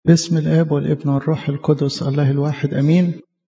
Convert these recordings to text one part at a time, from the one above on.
باسم الآب والابن والروح القدس الله الواحد أمين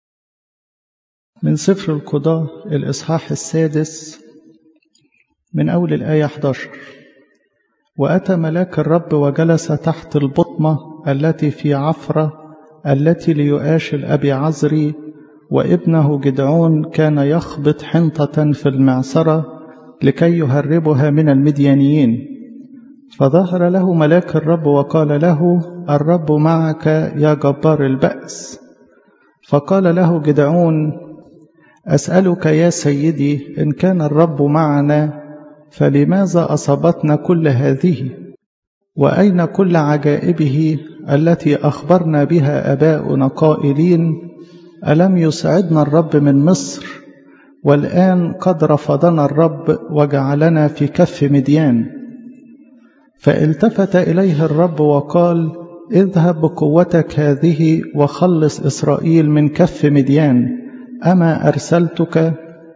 من سفر القضاء الإصحاح السادس من أول الآية 11 وأتى ملاك الرب وجلس تحت البطمة التي في عفرة التي ليؤاش الأبي عزري وابنه جدعون كان يخبط حنطة في المعصرة لكي يهربها من المديانيين فظهر له ملاك الرب وقال له الرب معك يا جبار البأس فقال له جدعون أسألك يا سيدي إن كان الرب معنا فلماذا أصابتنا كل هذه وأين كل عجائبه التي أخبرنا بها أباؤنا قائلين ألم يسعدنا الرب من مصر والآن قد رفضنا الرب وجعلنا في كف مديان فالتفت إليه الرب وقال اذهب بقوتك هذه وخلص إسرائيل من كف مديان أما أرسلتك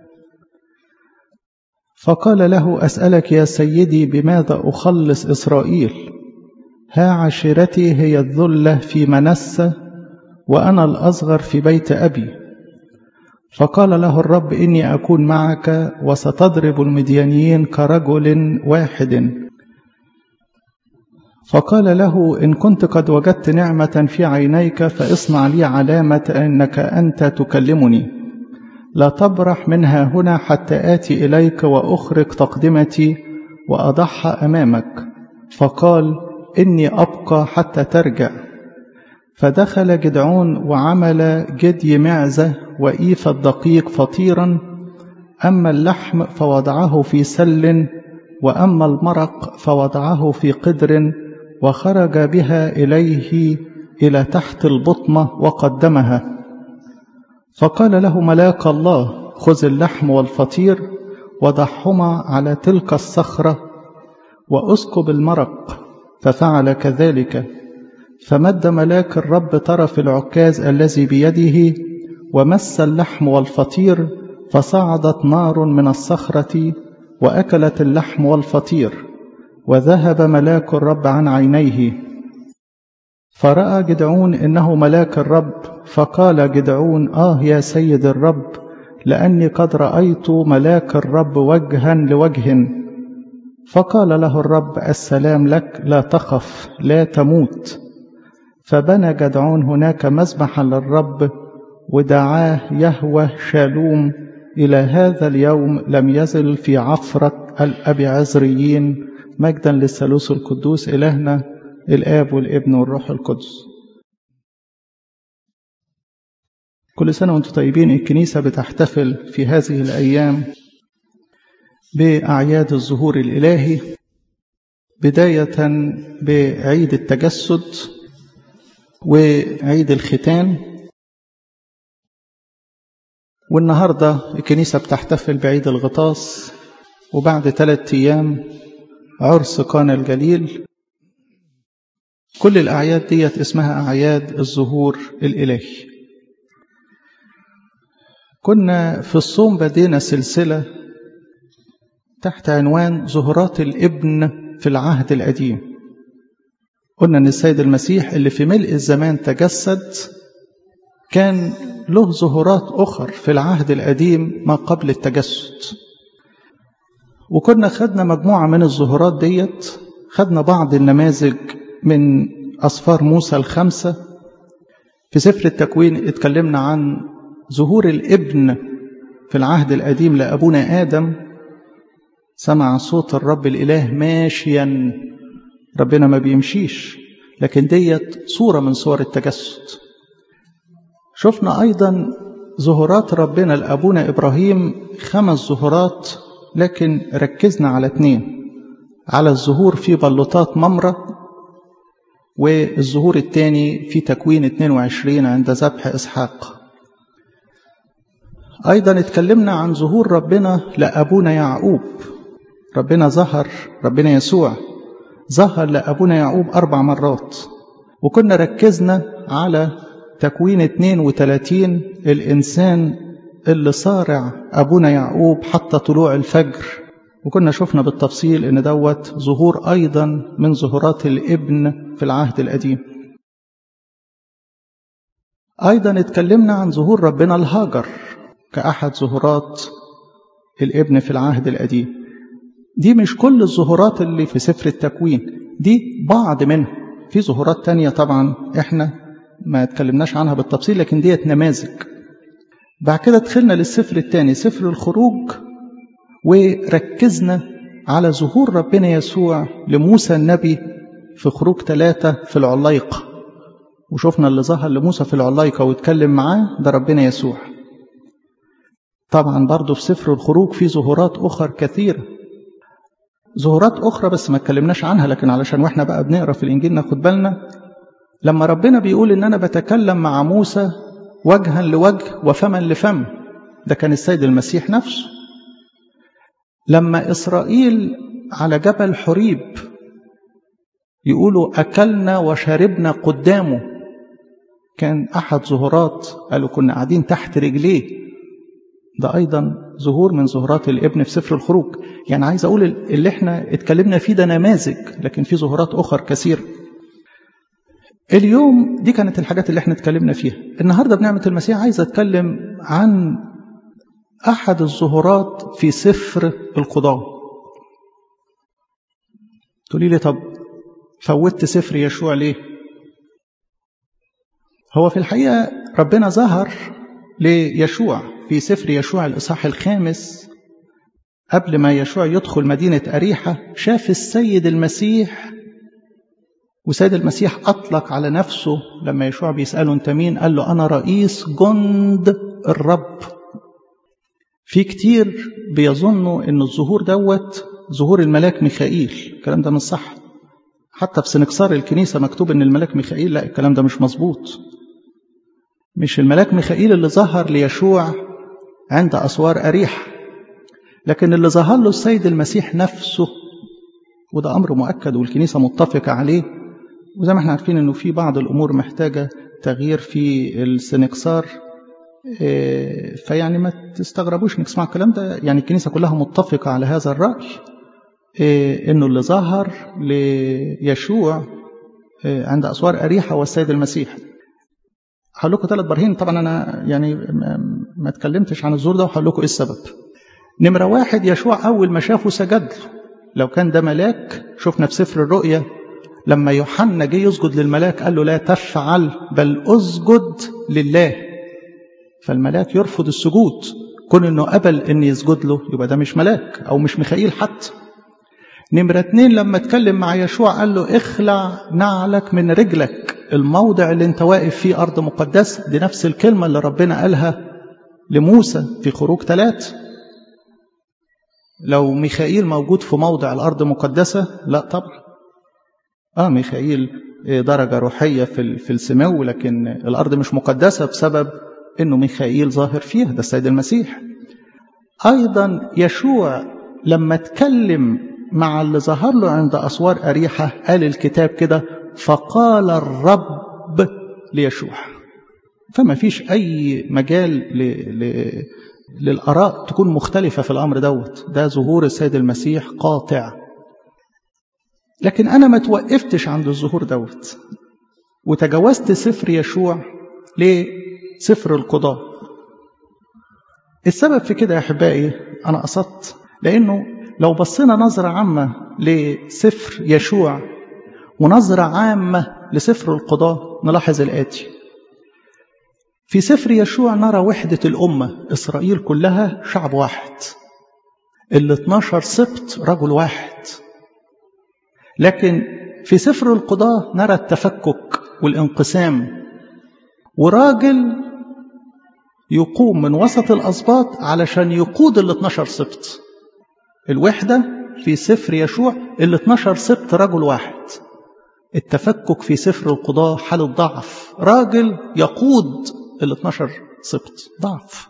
فقال له أسألك يا سيدي بماذا أخلص إسرائيل ها عشيرتي هي الذلة في منسة وأنا الأصغر في بيت أبي فقال له الرب إني أكون معك وستضرب المديانيين كرجل واحد فقال له إن كنت قد وجدت نعمة في عينيك فاصنع لي علامة أنك أنت تكلمني لا تبرح منها هنا حتى آتي إليك وأخرج تقدمتي وأضعها أمامك فقال إني أبقى حتى ترجع فدخل جدعون وعمل جدي معزة وإيف الدقيق فطيرا أما اللحم فوضعه في سل وأما المرق فوضعه في قدر وخرج بها إليه إلى تحت البطمة وقدمها فقال له ملاك الله خذ اللحم والفطير وضعهما على تلك الصخرة وأسكب المرق ففعل كذلك فمد ملاك الرب طرف العكاز الذي بيده ومس اللحم والفطير فصعدت نار من الصخرة وأكلت اللحم والفطير وذهب ملاك الرب عن عينيه فرأى جدعون إنه ملاك الرب فقال جدعون آه يا سيد الرب لأني قد رأيت ملاك الرب وجها لوجه فقال له الرب السلام لك لا تخف لا تموت فبنى جدعون هناك مذبحا للرب ودعاه يهوى شالوم إلى هذا اليوم لم يزل في عفرة الأبي عزريين مجدا للثالوث القدوس إلهنا الآب والابن والروح القدس كل سنة وانتم طيبين الكنيسة بتحتفل في هذه الأيام بأعياد الظهور الإلهي بداية بعيد التجسد وعيد الختان والنهاردة الكنيسة بتحتفل بعيد الغطاس وبعد ثلاثة أيام عرس قانا الجليل كل الأعياد ديت اسمها أعياد الظهور الإلهي كنا في الصوم بدينا سلسلة تحت عنوان ظهورات الابن في العهد القديم قلنا أن السيد المسيح اللي في ملء الزمان تجسد كان له ظهورات أخر في العهد القديم ما قبل التجسد وكنا خدنا مجموعة من الظهورات ديت خدنا بعض النماذج من أصفار موسى الخمسة في سفر التكوين اتكلمنا عن ظهور الابن في العهد القديم لأبونا آدم سمع صوت الرب الإله ماشيا ربنا ما بيمشيش لكن ديت صورة من صور التجسد شفنا أيضا ظهورات ربنا لأبونا إبراهيم خمس ظهورات لكن ركزنا على اثنين على الظهور في بلوطات ممرة والظهور الثاني في تكوين 22 عند ذبح إسحاق أيضا اتكلمنا عن ظهور ربنا لأبونا يعقوب ربنا ظهر ربنا يسوع ظهر لأبونا يعقوب أربع مرات وكنا ركزنا على تكوين 32 الإنسان اللي صارع أبونا يعقوب حتى طلوع الفجر وكنا شفنا بالتفصيل ان دوت ظهور ايضا من ظهورات الابن في العهد القديم أيضا اتكلمنا عن ظهور ربنا الهاجر كأحد ظهورات الابن في العهد القديم دي مش كل الظهورات اللي في سفر التكوين دي بعض منها في ظهورات تانية طبعا احنا ما اتكلمناش عنها بالتفصيل لكن ديت نماذج بعد كده دخلنا للسفر الثاني سفر الخروج وركزنا على ظهور ربنا يسوع لموسى النبي في خروج ثلاثة في العلايقة وشفنا اللي ظهر لموسى في العلايقة واتكلم معاه ده ربنا يسوع طبعا برضه في سفر الخروج في ظهورات أخرى كثيرة ظهورات أخرى بس ما اتكلمناش عنها لكن علشان واحنا بقى بنقرا في الإنجيل ناخد بالنا لما ربنا بيقول إن أنا بتكلم مع موسى وجها لوجه وفما لفم ده كان السيد المسيح نفسه لما إسرائيل على جبل حريب يقولوا أكلنا وشربنا قدامه كان أحد ظهورات قالوا كنا قاعدين تحت رجليه ده أيضا ظهور من ظهورات الابن في سفر الخروج يعني عايز أقول اللي احنا اتكلمنا فيه ده نماذج لكن في ظهورات أخرى كثيرة اليوم دي كانت الحاجات اللي احنا اتكلمنا فيها النهاردة بنعمة المسيح عايز أتكلم عن أحد الظهورات في سفر القضاء تقولي لي طب فوتت سفر يشوع ليه هو في الحقيقة ربنا ظهر ليشوع في سفر يشوع الإصحاح الخامس قبل ما يشوع يدخل مدينة أريحة شاف السيد المسيح وسيد المسيح أطلق على نفسه لما يشوع بيسأله أنت مين قال له أنا رئيس جند الرب في كتير بيظنوا أن الظهور دوت ظهور الملاك ميخائيل الكلام ده مش صح حتى في سنكسار الكنيسة مكتوب أن الملاك ميخائيل لا الكلام ده مش مظبوط مش الملاك ميخائيل اللي ظهر ليشوع عند أسوار أريح لكن اللي ظهر له السيد المسيح نفسه وده أمر مؤكد والكنيسة متفقة عليه وزي ما احنا عارفين أنه في بعض الأمور محتاجة تغيير في السنكسار فيعني ما تستغربوش انك تسمعوا الكلام ده يعني الكنيسة كلها متفقة على هذا الرأي انه اللي ظهر ليشوع عند أسوار أريحة والسيد المسيح هقول لكم ثلاث براهين طبعا انا يعني ما اتكلمتش عن الزور ده وهقول لكم ايه السبب نمره واحد يشوع اول ما شافه سجد له لو كان ده ملاك شفنا في سفر الرؤيا لما يوحنا جه يسجد للملاك قال له لا تفعل بل اسجد لله فالملاك يرفض السجود كون انه قبل ان يسجد له يبقى ده مش ملاك او مش ميخائيل حتى نمرة اتنين لما اتكلم مع يشوع قال له اخلع نعلك من رجلك الموضع اللي انت واقف فيه أرض مقدسة دي نفس الكلمة اللي ربنا قالها لموسى في خروج ثلاث لو ميخائيل موجود في موضع الأرض مقدسة لا طبعا آه ميخائيل درجة روحية في في السمو لكن الأرض مش مقدسة بسبب إنه ميخائيل ظاهر فيها ده السيد المسيح أيضا يشوع لما اتكلم مع اللي ظهر له عند أسوار أريحة قال الكتاب كده فقال الرب ليشوع فما فيش أي مجال ل... ل... للآراء تكون مختلفة في الأمر دوت ده ظهور السيد المسيح قاطع لكن أنا ما توقفتش عند الظهور دوت وتجاوزت سفر يشوع لسفر القضاء السبب في كده يا أحبائي أنا قصدت لأنه لو بصينا نظرة عامة لسفر يشوع ونظرة عامة لسفر القضاء نلاحظ الآتي في سفر يشوع نرى وحدة الأمة إسرائيل كلها شعب واحد ال 12 سبط رجل واحد لكن في سفر القضاء نرى التفكك والانقسام وراجل يقوم من وسط الأسباط علشان يقود ال 12 سبط الوحدة في سفر يشوع ال 12 سبط رجل واحد التفكك في سفر القضاء حالة ضعف راجل يقود ال 12 سبط ضعف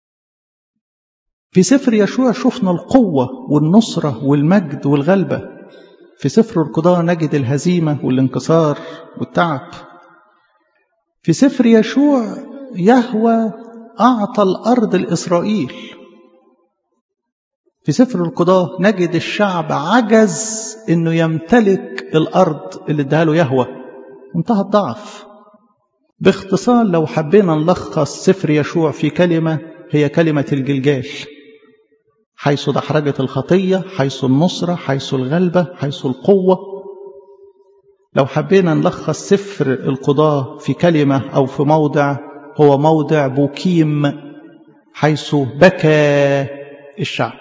في سفر يشوع شفنا القوة والنصرة والمجد والغلبة في سفر القضاء نجد الهزيمة والانكسار والتعب في سفر يشوع يهوى أعطى الأرض لإسرائيل في سفر القضاء نجد الشعب عجز انه يمتلك الارض اللي اداها له يهوى انتهى الضعف باختصار لو حبينا نلخص سفر يشوع في كلمة هي كلمة الجلجال حيث دحرجة الخطية حيث النصرة حيث الغلبة حيث القوة لو حبينا نلخص سفر القضاة في كلمة أو في موضع هو موضع بوكيم حيث بكى الشعب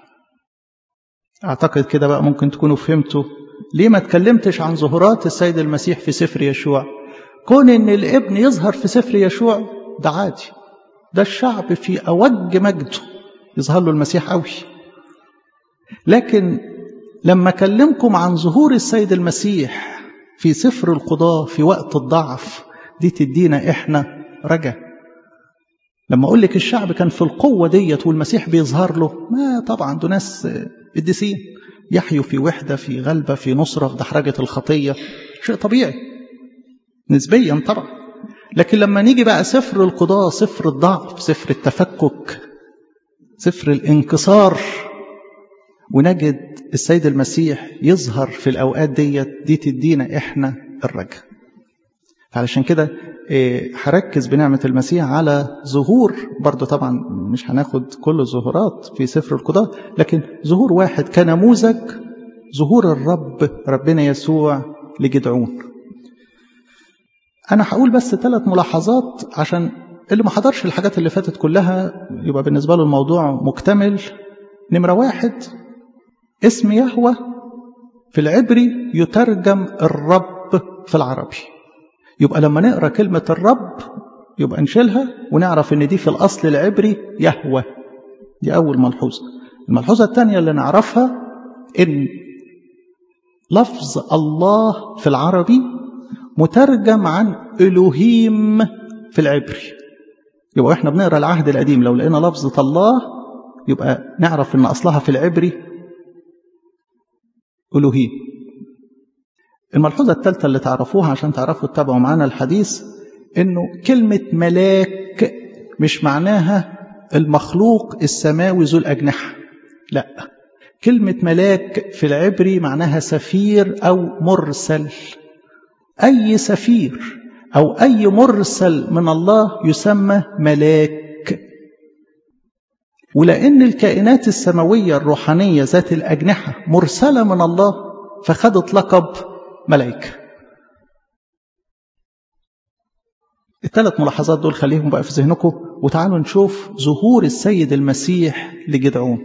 أعتقد كده بقى ممكن تكونوا فهمتوا ليه ما تكلمتش عن ظهورات السيد المسيح في سفر يشوع كون ان الابن يظهر في سفر يشوع ده عادي ده الشعب في أوج مجده يظهر له المسيح قوي لكن لما أكلمكم عن ظهور السيد المسيح في سفر القضاة في وقت الضعف دي تدينا إحنا رجا لما أقول لك الشعب كان في القوة ديت والمسيح بيظهر له ما طبعا دول ناس قديسين يحيوا في وحدة في غلبة في نصرة في دحرجة الخطية شيء طبيعي نسبيا طبعا لكن لما نيجي بقى سفر القضاء سفر الضعف سفر التفكك سفر الانكسار ونجد السيد المسيح يظهر في الأوقات ديت دي تدينا إحنا الرجاء علشان كده هركز بنعمة المسيح على ظهور برضه طبعا مش هناخد كل الظهورات في سفر القضاء لكن ظهور واحد كنموذج ظهور الرب ربنا يسوع لجدعون أنا هقول بس ثلاث ملاحظات عشان اللي ما حضرش الحاجات اللي فاتت كلها يبقى بالنسبة له الموضوع مكتمل نمرة واحد اسم يهوى في العبري يترجم الرب في العربي يبقى لما نقرا كلمة الرب يبقى نشيلها ونعرف ان دي في الاصل العبري يهوى دي اول ملحوظة الملحوظة الثانية اللي نعرفها ان لفظ الله في العربي مترجم عن الوهيم في العبري يبقى احنا بنقرا العهد القديم لو لقينا لفظة الله يبقى نعرف ان اصلها في العبري الوهيم الملحوظة الثالثة اللي تعرفوها عشان تعرفوا تتابعوا معانا الحديث انه كلمة ملاك مش معناها المخلوق السماوي ذو الأجنحة لا كلمة ملاك في العبري معناها سفير أو مرسل أي سفير أو أي مرسل من الله يسمى ملاك ولأن الكائنات السماوية الروحانية ذات الأجنحة مرسلة من الله فخدت لقب ملائكة الثلاث ملاحظات دول خليهم بقى في ذهنكم وتعالوا نشوف ظهور السيد المسيح لجدعون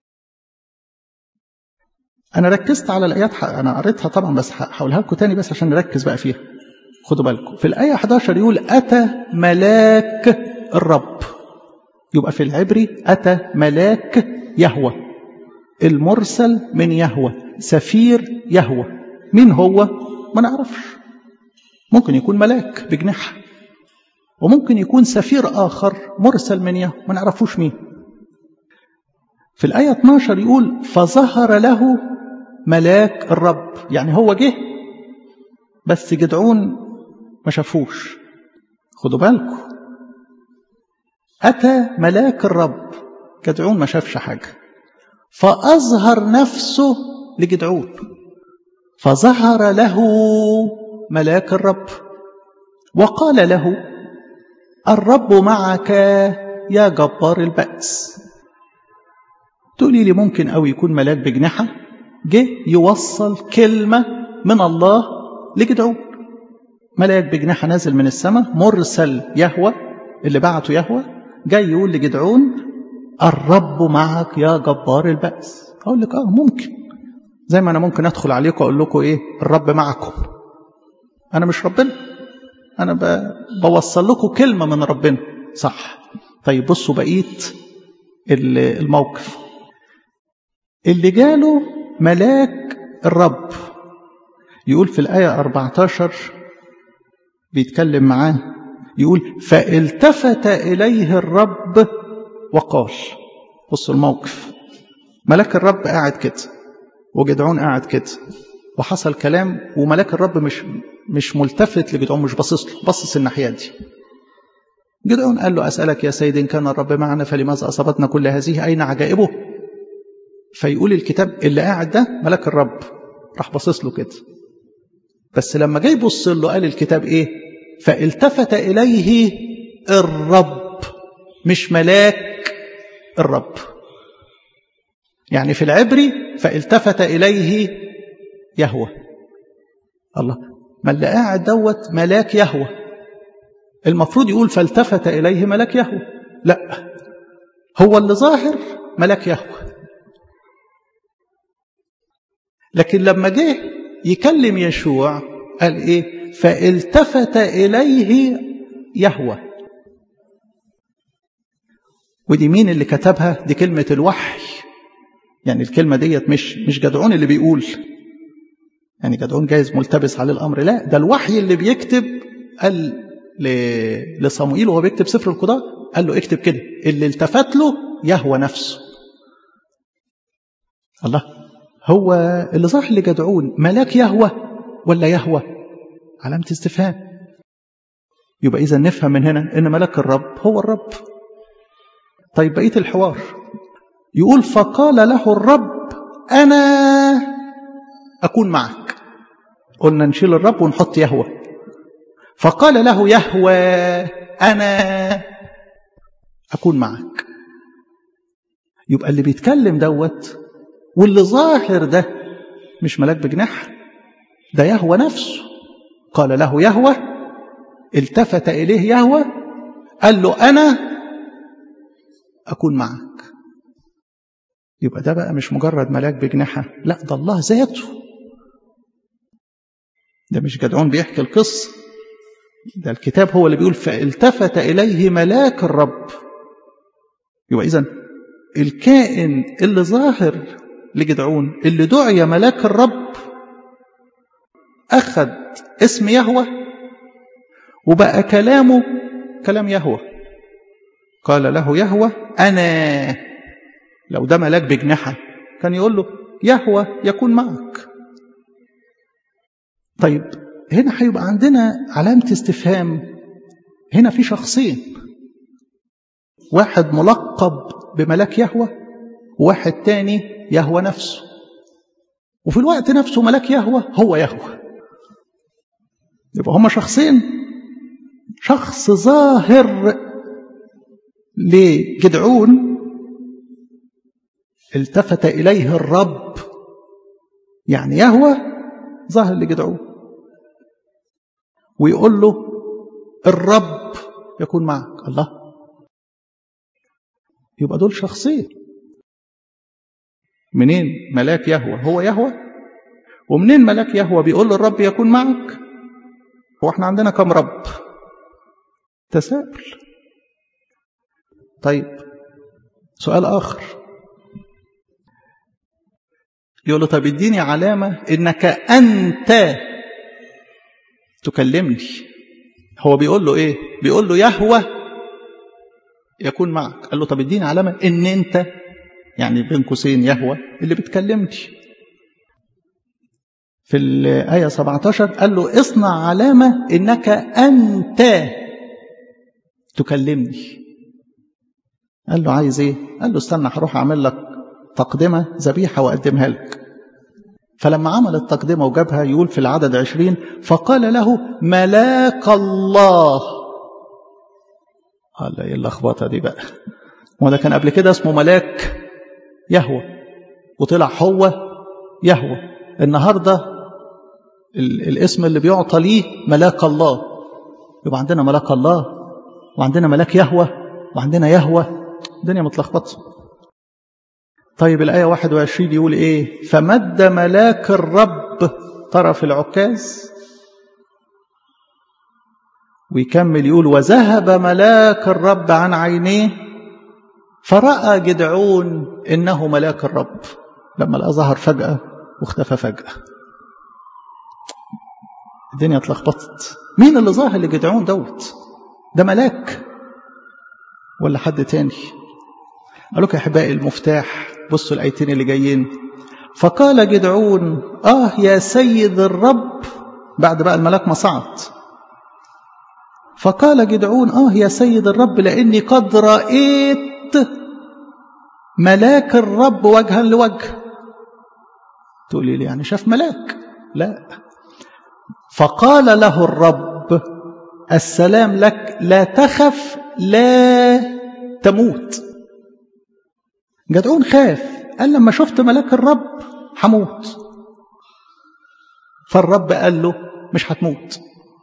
أنا ركزت على الآيات أنا قريتها طبعا بس هقولها لكم تاني بس عشان نركز بقى فيها خدوا بالكم في الآية 11 يقول أتى ملاك الرب يبقى في العبري أتى ملاك يهوى المرسل من يهوى سفير يهوى مين هو ما نعرفش ممكن يكون ملاك بجناح وممكن يكون سفير آخر مرسل من يهوى ما نعرفوش مين في الآية 12 يقول فظهر له ملاك الرب يعني هو جه بس جدعون ما شافوش خدوا بالكم أتى ملاك الرب جدعون ما شافش حاجة فأظهر نفسه لجدعون فظهر له ملاك الرب وقال له الرب معك يا جبار البأس تقولي لي ممكن أو يكون ملاك بجناحة جه يوصل كلمة من الله لجدعون ملاك بجناحة نازل من السماء مرسل يهوى اللي بعته يهوى جاي يقول لجدعون الرب معك يا جبار البأس أقول لك آه ممكن زي ما أنا ممكن أدخل عليكم وأقول لكم إيه الرب معكم أنا مش ربنا أنا بوصل لكم كلمة من ربنا صح طيب بصوا بقيت الموقف اللي جاله ملاك الرب يقول في الآية 14 بيتكلم معاه يقول فالتفت إليه الرب وقال بصوا الموقف ملاك الرب قاعد كده وجدعون قاعد كده وحصل كلام وملاك الرب مش مش ملتفت لجدعون مش باصص له باصص الناحيه دي جدعون قال له اسالك يا سيد ان كان الرب معنا فلماذا اصابتنا كل هذه اين عجائبه فيقول الكتاب اللي قاعد ده ملاك الرب راح باصص له كده بس لما جاي يبص له قال الكتاب ايه فالتفت إليه الرب مش ملاك الرب يعني في العبري فالتفت إليه يهوى الله ما اللي قاعد دوت ملاك يهوى المفروض يقول فالتفت إليه ملاك يهوى لا هو اللي ظاهر ملاك يهوى لكن لما جه يكلم يشوع قال ايه فالتفت اليه يهوى ودي مين اللي كتبها دي كلمه الوحي يعني الكلمه ديت مش مش جدعون اللي بيقول يعني جدعون جايز ملتبس عليه الامر لا ده الوحي اللي بيكتب قال لصموئيل وهو بيكتب سفر القضاء قال له اكتب كده اللي التفت له يهوى نفسه الله هو اللي ظهر لجدعون ملاك يهوى ولا يهوى علامة استفهام يبقى إذا نفهم من هنا إن ملاك الرب هو الرب طيب بقية الحوار يقول فقال له الرب أنا أكون معك قلنا نشيل الرب ونحط يهوى فقال له يهوى أنا أكون معك يبقى اللي بيتكلم دوت واللي ظاهر ده مش ملاك بجناح ده يهوى نفسه قال له يهوى التفت إليه يهوى قال له أنا أكون معك يبقى ده بقى مش مجرد ملاك بجناحة لا ده الله ذاته ده مش جدعون بيحكي القصة ده الكتاب هو اللي بيقول فالتفت إليه ملاك الرب يبقى إذن الكائن اللي ظاهر لجدعون اللي دعي ملاك الرب أخذ اسم يهوى وبقى كلامه كلام يهوى قال له يهوى أنا لو ده ملاك بجناحة كان يقول له يهوى يكون معك طيب هنا هيبقى عندنا علامة استفهام هنا في شخصين واحد ملقب بملاك يهوى وواحد تاني يهوى نفسه وفي الوقت نفسه ملاك يهوى هو يهوى يبقى هما شخصين شخص ظاهر لجدعون التفت إليه الرب يعني يهوى ظاهر لجدعون ويقول له الرب يكون معك الله يبقى دول شخصين منين ملاك يهوى هو يهوى ومنين ملاك يهوى بيقول الرب يكون معك هو احنا عندنا كم رب تساؤل طيب سؤال آخر يقول له طب اديني علامة انك انت تكلمني هو بيقول له ايه بيقول له يهوى يكون معك قال له طب اديني علامة ان انت يعني بين قوسين يهوى اللي بتكلمني في الآية 17 قال له اصنع علامة إنك أنت تكلمني قال له عايز ايه قال له استنى هروح اعمل لك تقدمة ذبيحة واقدمها لك فلما عمل التقدمة وجابها يقول في العدد عشرين فقال له ملاك الله قال ايه اللخبطة دي بقى ما ده كان قبل كده اسمه ملاك يهوى وطلع هو يهوى النهارده الاسم اللي بيعطى ليه ملاك الله يبقى عندنا ملاك الله وعندنا ملاك يهوى وعندنا يهوى الدنيا متلخبطه طيب الآية 21 يقول إيه فمد ملاك الرب طرف العكاز ويكمل يقول وذهب ملاك الرب عن عينيه فرأى جدعون إنه ملاك الرب لما لقى ظهر فجأة واختفى فجأة الدنيا اتلخبطت مين اللي ظاهر لجدعون دوت ده ملاك ولا حد تاني قال لك يا احبائي المفتاح بصوا الايتين اللي جايين فقال جدعون اه يا سيد الرب بعد بقى الملاك ما صعد فقال جدعون اه يا سيد الرب لاني قد رايت ملاك الرب وجها لوجه تقولي لي يعني شاف ملاك لا فقال له الرب السلام لك لا تخف لا تموت جدعون خاف قال لما شفت ملاك الرب هموت فالرب قال له مش هتموت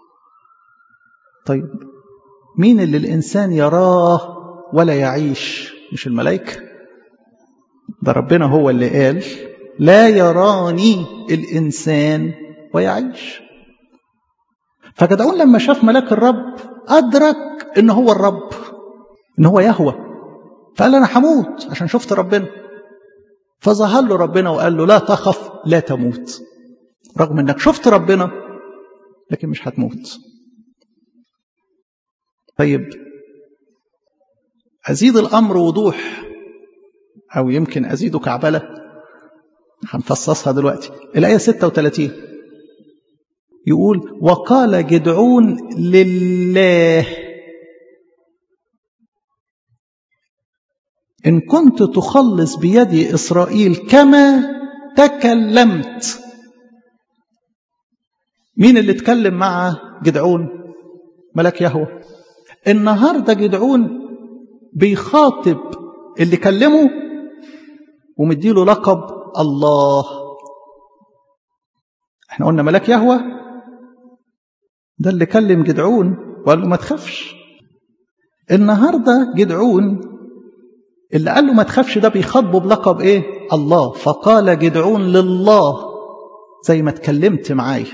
طيب مين اللي الإنسان يراه ولا يعيش مش الملائكة ده ربنا هو اللي قال لا يراني الإنسان ويعيش فجدعون لما شاف ملاك الرب أدرك إن هو الرب إن هو يهوى فقال أنا هموت عشان شفت ربنا فظهر له ربنا وقال له لا تخف لا تموت رغم انك شفت ربنا لكن مش هتموت طيب أزيد الأمر وضوح أو يمكن أزيده كعبلة هنفصصها دلوقتي الآية 36 يقول وقال جدعون لله إن كنت تخلص بيد إسرائيل كما تكلمت مين اللي اتكلم مع جدعون ملك يهوه النهارده جدعون بيخاطب اللي كلمه ومديله لقب الله احنا قلنا ملاك يهوه ده اللي كلم جدعون وقال له ما تخافش النهارده جدعون اللي قال له ما تخافش ده بيخاطبه بلقب ايه الله فقال جدعون لله زي ما اتكلمت معايا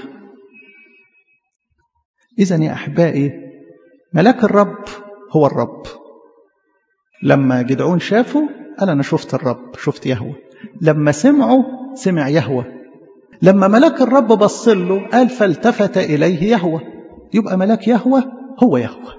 اذا يا احبائي ملاك الرب هو الرب لما جدعون شافه قال انا شفت الرب شفت يهوه لما سمعه سمع يهوه لما ملاك الرب بص له قال فالتفت اليه يهوه يبقى ملاك يهوه هو يهوه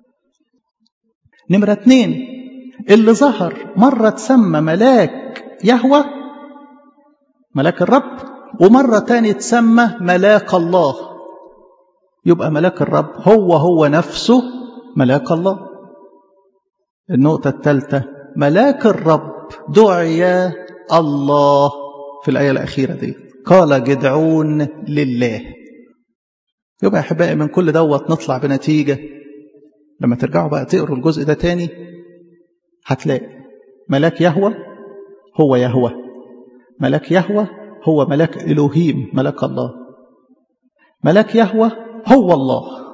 نمرة اتنين اللي ظهر مرة تسمى ملاك يهوه ملاك الرب ومرة تاني تسمى ملاك الله يبقى ملاك الرب هو هو نفسه ملاك الله النقطة الثالثة ملاك الرب دعي الله في الآية الأخيرة دي قال جدعون لله يبقى يا أحبائي من كل دوت نطلع بنتيجة لما ترجعوا بقى تقروا الجزء ده تاني هتلاقي ملاك يهوى هو يهوى ملاك يهوى هو ملاك إلهيم ملاك الله ملاك يهوى هو الله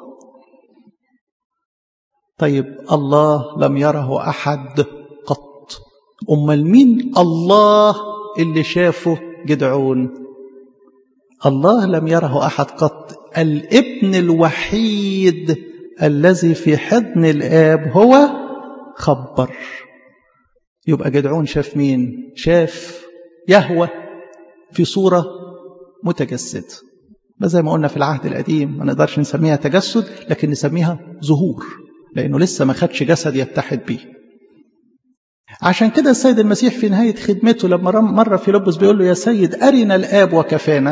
طيب الله لم يره أحد قط أمال مين الله اللي شافه جدعون الله لم يره أحد قط الابن الوحيد الذي في حضن الآب هو خبر يبقى جدعون شاف مين شاف يهوى في صورة متجسدة بس زي ما قلنا في العهد القديم ما نقدرش نسميها تجسد لكن نسميها ظهور لأنه لسه ما خدش جسد يتحد بيه عشان كده السيد المسيح في نهاية خدمته لما مرة في لبس بيقول له يا سيد أرنا الآب وكفانا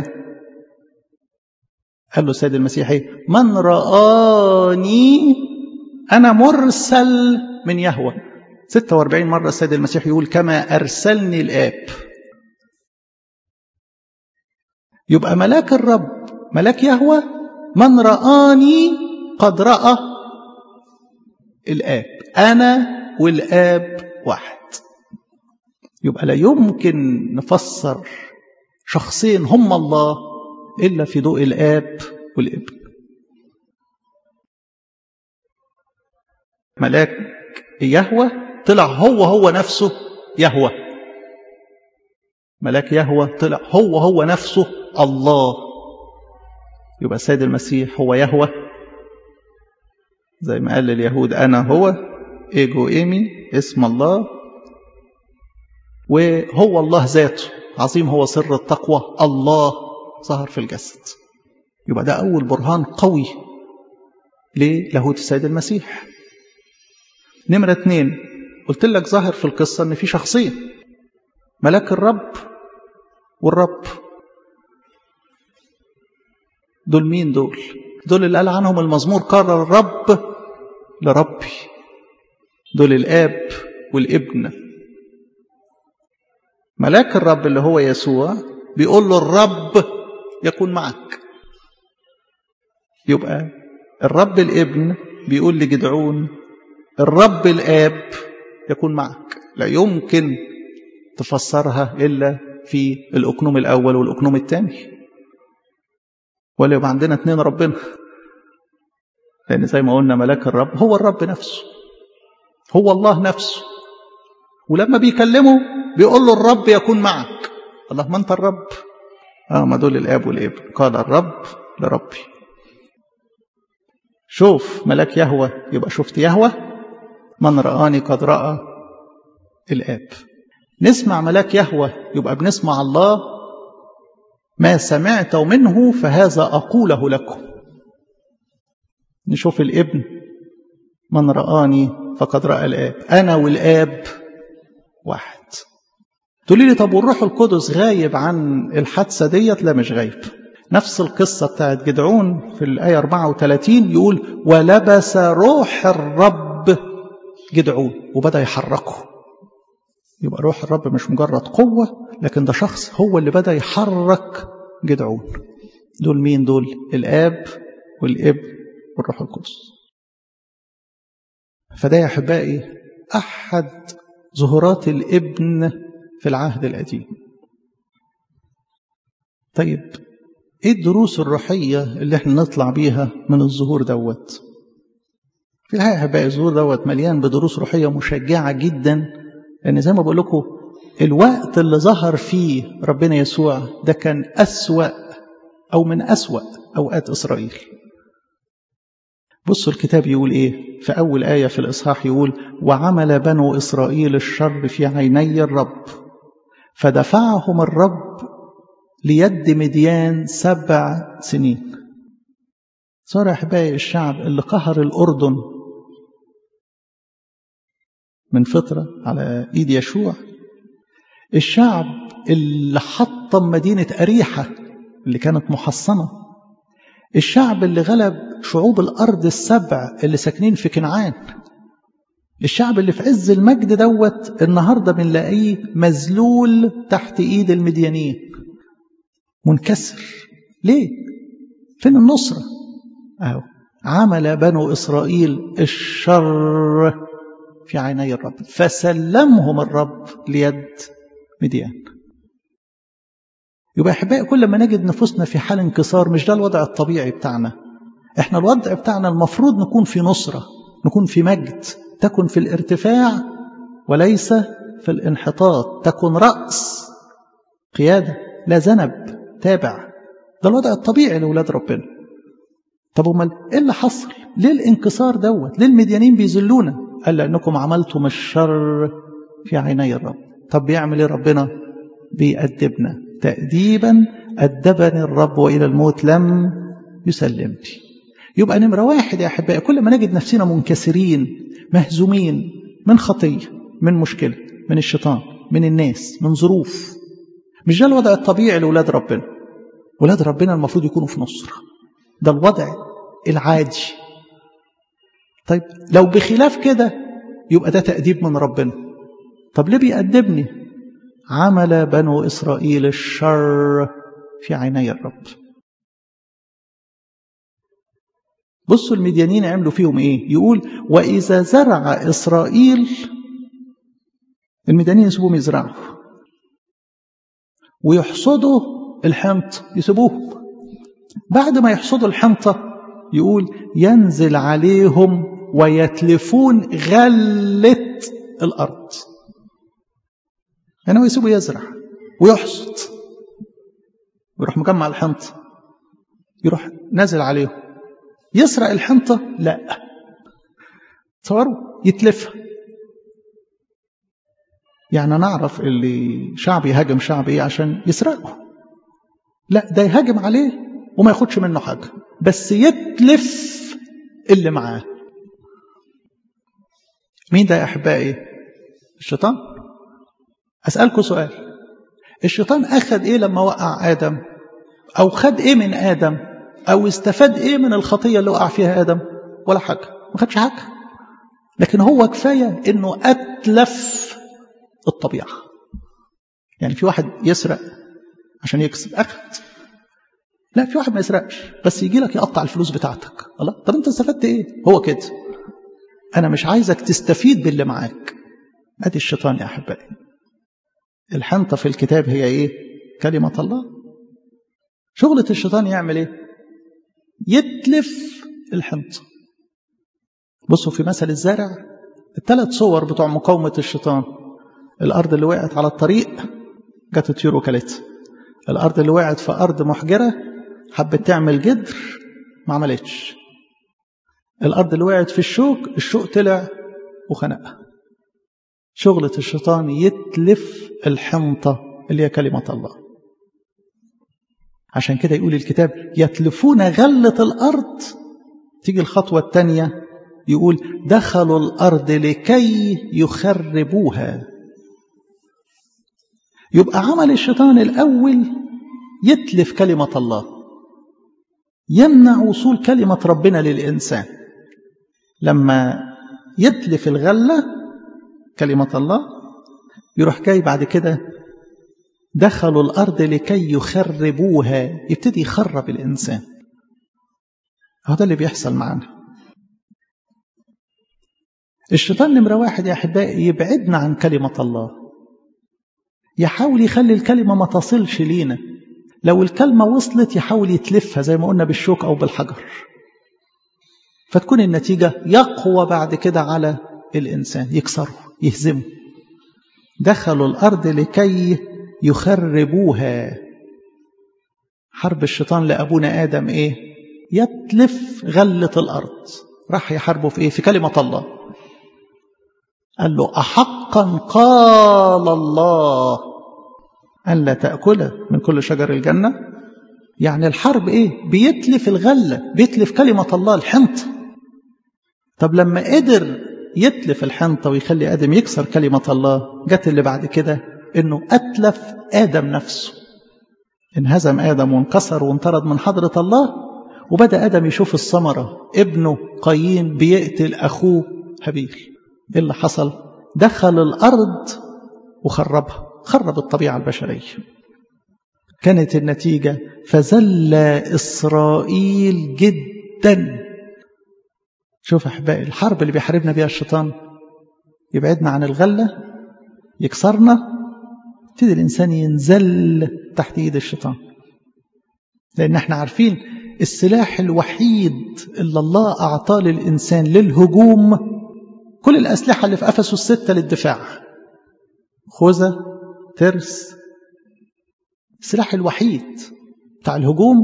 قال له السيد المسيح ايه من رآني أنا مرسل من يهوى 46 مرة السيد المسيح يقول كما أرسلني الآب يبقى ملاك الرب ملاك يهوى من رآني قد رأى الآب أنا والآب واحد يبقى لا يمكن نفسر شخصين هم الله إلا في ضوء الآب والابن ملاك يهوى طلع هو هو نفسه يهوى ملاك يهوى طلع هو هو نفسه الله يبقى السيد المسيح هو يهوى زي ما قال لليهود أنا هو إيجو إيمي اسم الله وهو الله ذاته عظيم هو سر التقوى الله ظهر في الجسد يبقى ده أول برهان قوي للاهوت السيد المسيح نمرة اتنين قلت لك ظاهر في القصة ان في شخصين ملاك الرب والرب دول مين دول دول اللي قال عنهم المزمور قال الرب لربي دول الاب والابن ملاك الرب اللي هو يسوع بيقول له الرب يكون معك يبقى الرب الابن بيقول لجدعون الرب الآب يكون معك لا يمكن تفسرها إلا في الأكنوم الأول والأكنوم الثاني ولا يبقى عندنا اثنين ربنا لأن زي ما قلنا ملاك الرب هو الرب نفسه هو الله نفسه ولما بيكلمه بيقول له الرب يكون معك الله ما انت الرب اه ما دول الاب والابن قال الرب لربي شوف ملاك يهوى يبقى شفت يهوى من رآني قد رأى الآب نسمع ملاك يهوى يبقى بنسمع الله ما سمعت منه فهذا أقوله لكم نشوف الابن من رآني فقد رأى الآب أنا والآب واحد تقولي لي طب والروح القدس غايب عن الحادثة ديت لا مش غايب نفس القصة بتاعت جدعون في الآية 34 يقول ولبس روح الرب جدعون وبدأ يحركه يبقى روح الرب مش مجرد قوة لكن ده شخص هو اللي بدأ يحرك جدعون دول مين دول الآب والابن والروح القدس فده يا أحبائي أحد ظهورات الابن في العهد القديم طيب ايه الدروس الروحية اللي احنا نطلع بيها من الظهور دوت في الحقيقة أحبائي الظهور دوت مليان بدروس روحية مشجعة جدا لأن زي ما بقول لكم الوقت اللي ظهر فيه ربنا يسوع ده كان أسوأ أو من أسوأ أوقات إسرائيل بصوا الكتاب يقول إيه في أول آية في الإصحاح يقول وعمل بنو إسرائيل الشر في عيني الرب فدفعهم الرب ليد مديان سبع سنين صار أحبائي الشعب اللي قهر الأردن من فترة على إيد يشوع الشعب اللي حطم مدينة أريحة اللي كانت محصنة الشعب اللي غلب شعوب الأرض السبع اللي ساكنين في كنعان الشعب اللي في عز المجد دوت النهارده بنلاقيه مذلول تحت ايد المديانين منكسر ليه فين النصره اهو عمل بنو اسرائيل الشر في عيني الرب فسلمهم الرب ليد مديان يبقى احبائي كل ما نجد نفوسنا في حال انكسار مش ده الوضع الطبيعي بتاعنا احنا الوضع بتاعنا المفروض نكون في نصره نكون في مجد تكن في الارتفاع وليس في الانحطاط تكن رأس قيادة لا ذنب تابع ده الوضع الطبيعي لأولاد ربنا طب امال ايه اللي حصل ليه الانكسار دوت ليه المديانين بيذلونا قال لانكم عملتم الشر في عيني الرب طب بيعمل ايه ربنا بيأدبنا تأديبا أدبني الرب وإلى الموت لم يسلمني يبقى نمرة واحد يا أحبائي كل ما نجد نفسنا منكسرين مهزومين من خطية من مشكلة من الشيطان من الناس من ظروف مش ده الوضع الطبيعي لأولاد ربنا ولاد ربنا المفروض يكونوا في نصرة ده الوضع العادي طيب لو بخلاف كده يبقى ده تأديب من ربنا طب ليه بيأدبني عمل بنو إسرائيل الشر في عيني الرب بصوا المديانين عملوا فيهم ايه يقول واذا زرع اسرائيل المديانين يسيبوهم يزرعوا ويحصدوا الحنط يسيبوهم بعد ما يحصدوا الحنطة يقول ينزل عليهم ويتلفون غلة الأرض يعني هو يسيبه يزرع ويحصد ويروح مجمع الحنطة يروح نازل عليهم يسرق الحنطة لا تصوروا يتلفها يعني نعرف اللي شعب يهاجم شعب ايه عشان يسرقه لا ده يهاجم عليه وما ياخدش منه حاجة بس يتلف اللي معاه مين ده يا أحبائي الشيطان أسألكم سؤال الشيطان أخذ إيه لما وقع آدم أو خد إيه من آدم أو استفاد إيه من الخطية اللي وقع فيها آدم ولا حاجة ما خدش حاجة لكن هو كفاية إنه أتلف الطبيعة يعني في واحد يسرق عشان يكسب أخذ لا في واحد ما يسرقش بس يجي لك يقطع الفلوس بتاعتك الله طب انت استفدت ايه هو كده انا مش عايزك تستفيد باللي معاك ادي الشيطان يا احبائي الحنطه في الكتاب هي ايه كلمه الله شغله الشيطان يعمل ايه يتلف الحنطه بصوا في مثل الزارع الثلاث صور بتوع مقاومه الشيطان الارض اللي وقعت على الطريق جت طيور وكلتها الارض اللي وقعت في ارض محجره حبت تعمل جدر ما عملتش الارض اللي وقعت في الشوك الشوك طلع وخنقها شغلة الشيطان يتلف الحنطة اللي هي كلمة الله عشان كده يقول الكتاب يتلفون غلة الأرض تيجي الخطوة الثانية يقول دخلوا الأرض لكي يخربوها يبقى عمل الشيطان الأول يتلف كلمة الله يمنع وصول كلمة ربنا للإنسان لما يتلف الغلة كلمة الله يروح جاي بعد كده دخلوا الأرض لكي يخربوها يبتدي يخرب الإنسان هذا اللي بيحصل معنا الشيطان نمرة واحد يا أحبائي يبعدنا عن كلمة الله يحاول يخلي الكلمة ما تصلش لينا لو الكلمة وصلت يحاول يتلفها زي ما قلنا بالشوك أو بالحجر فتكون النتيجة يقوى بعد كده على الإنسان يكسره يهزمه دخلوا الأرض لكي يخربوها حرب الشيطان لأبونا آدم إيه يتلف غلة الأرض راح يحاربه في إيه في كلمة الله قال له أحقا قال الله أن لا تأكل من كل شجر الجنة يعني الحرب إيه بيتلف الغلة بيتلف كلمة الله الحنطة طب لما قدر يتلف الحنطة ويخلي آدم يكسر كلمة الله جت اللي بعد كده إنه أتلف آدم نفسه انهزم آدم وانكسر وانطرد من حضرة الله وبدأ آدم يشوف الثمرة ابنه قايين بيقتل أخوه هابيل إيه اللي حصل دخل الأرض وخربها خرب الطبيعة البشرية كانت النتيجة فزل إسرائيل جدا شوف أحبائي الحرب اللي بيحاربنا بيها الشيطان يبعدنا عن الغلة يكسرنا يبتدي الإنسان ينزل تحت إيد الشيطان لأن احنا عارفين السلاح الوحيد اللي الله أعطاه للإنسان للهجوم كل الأسلحة اللي في أفسس الستة للدفاع خوذة ترس السلاح الوحيد بتاع الهجوم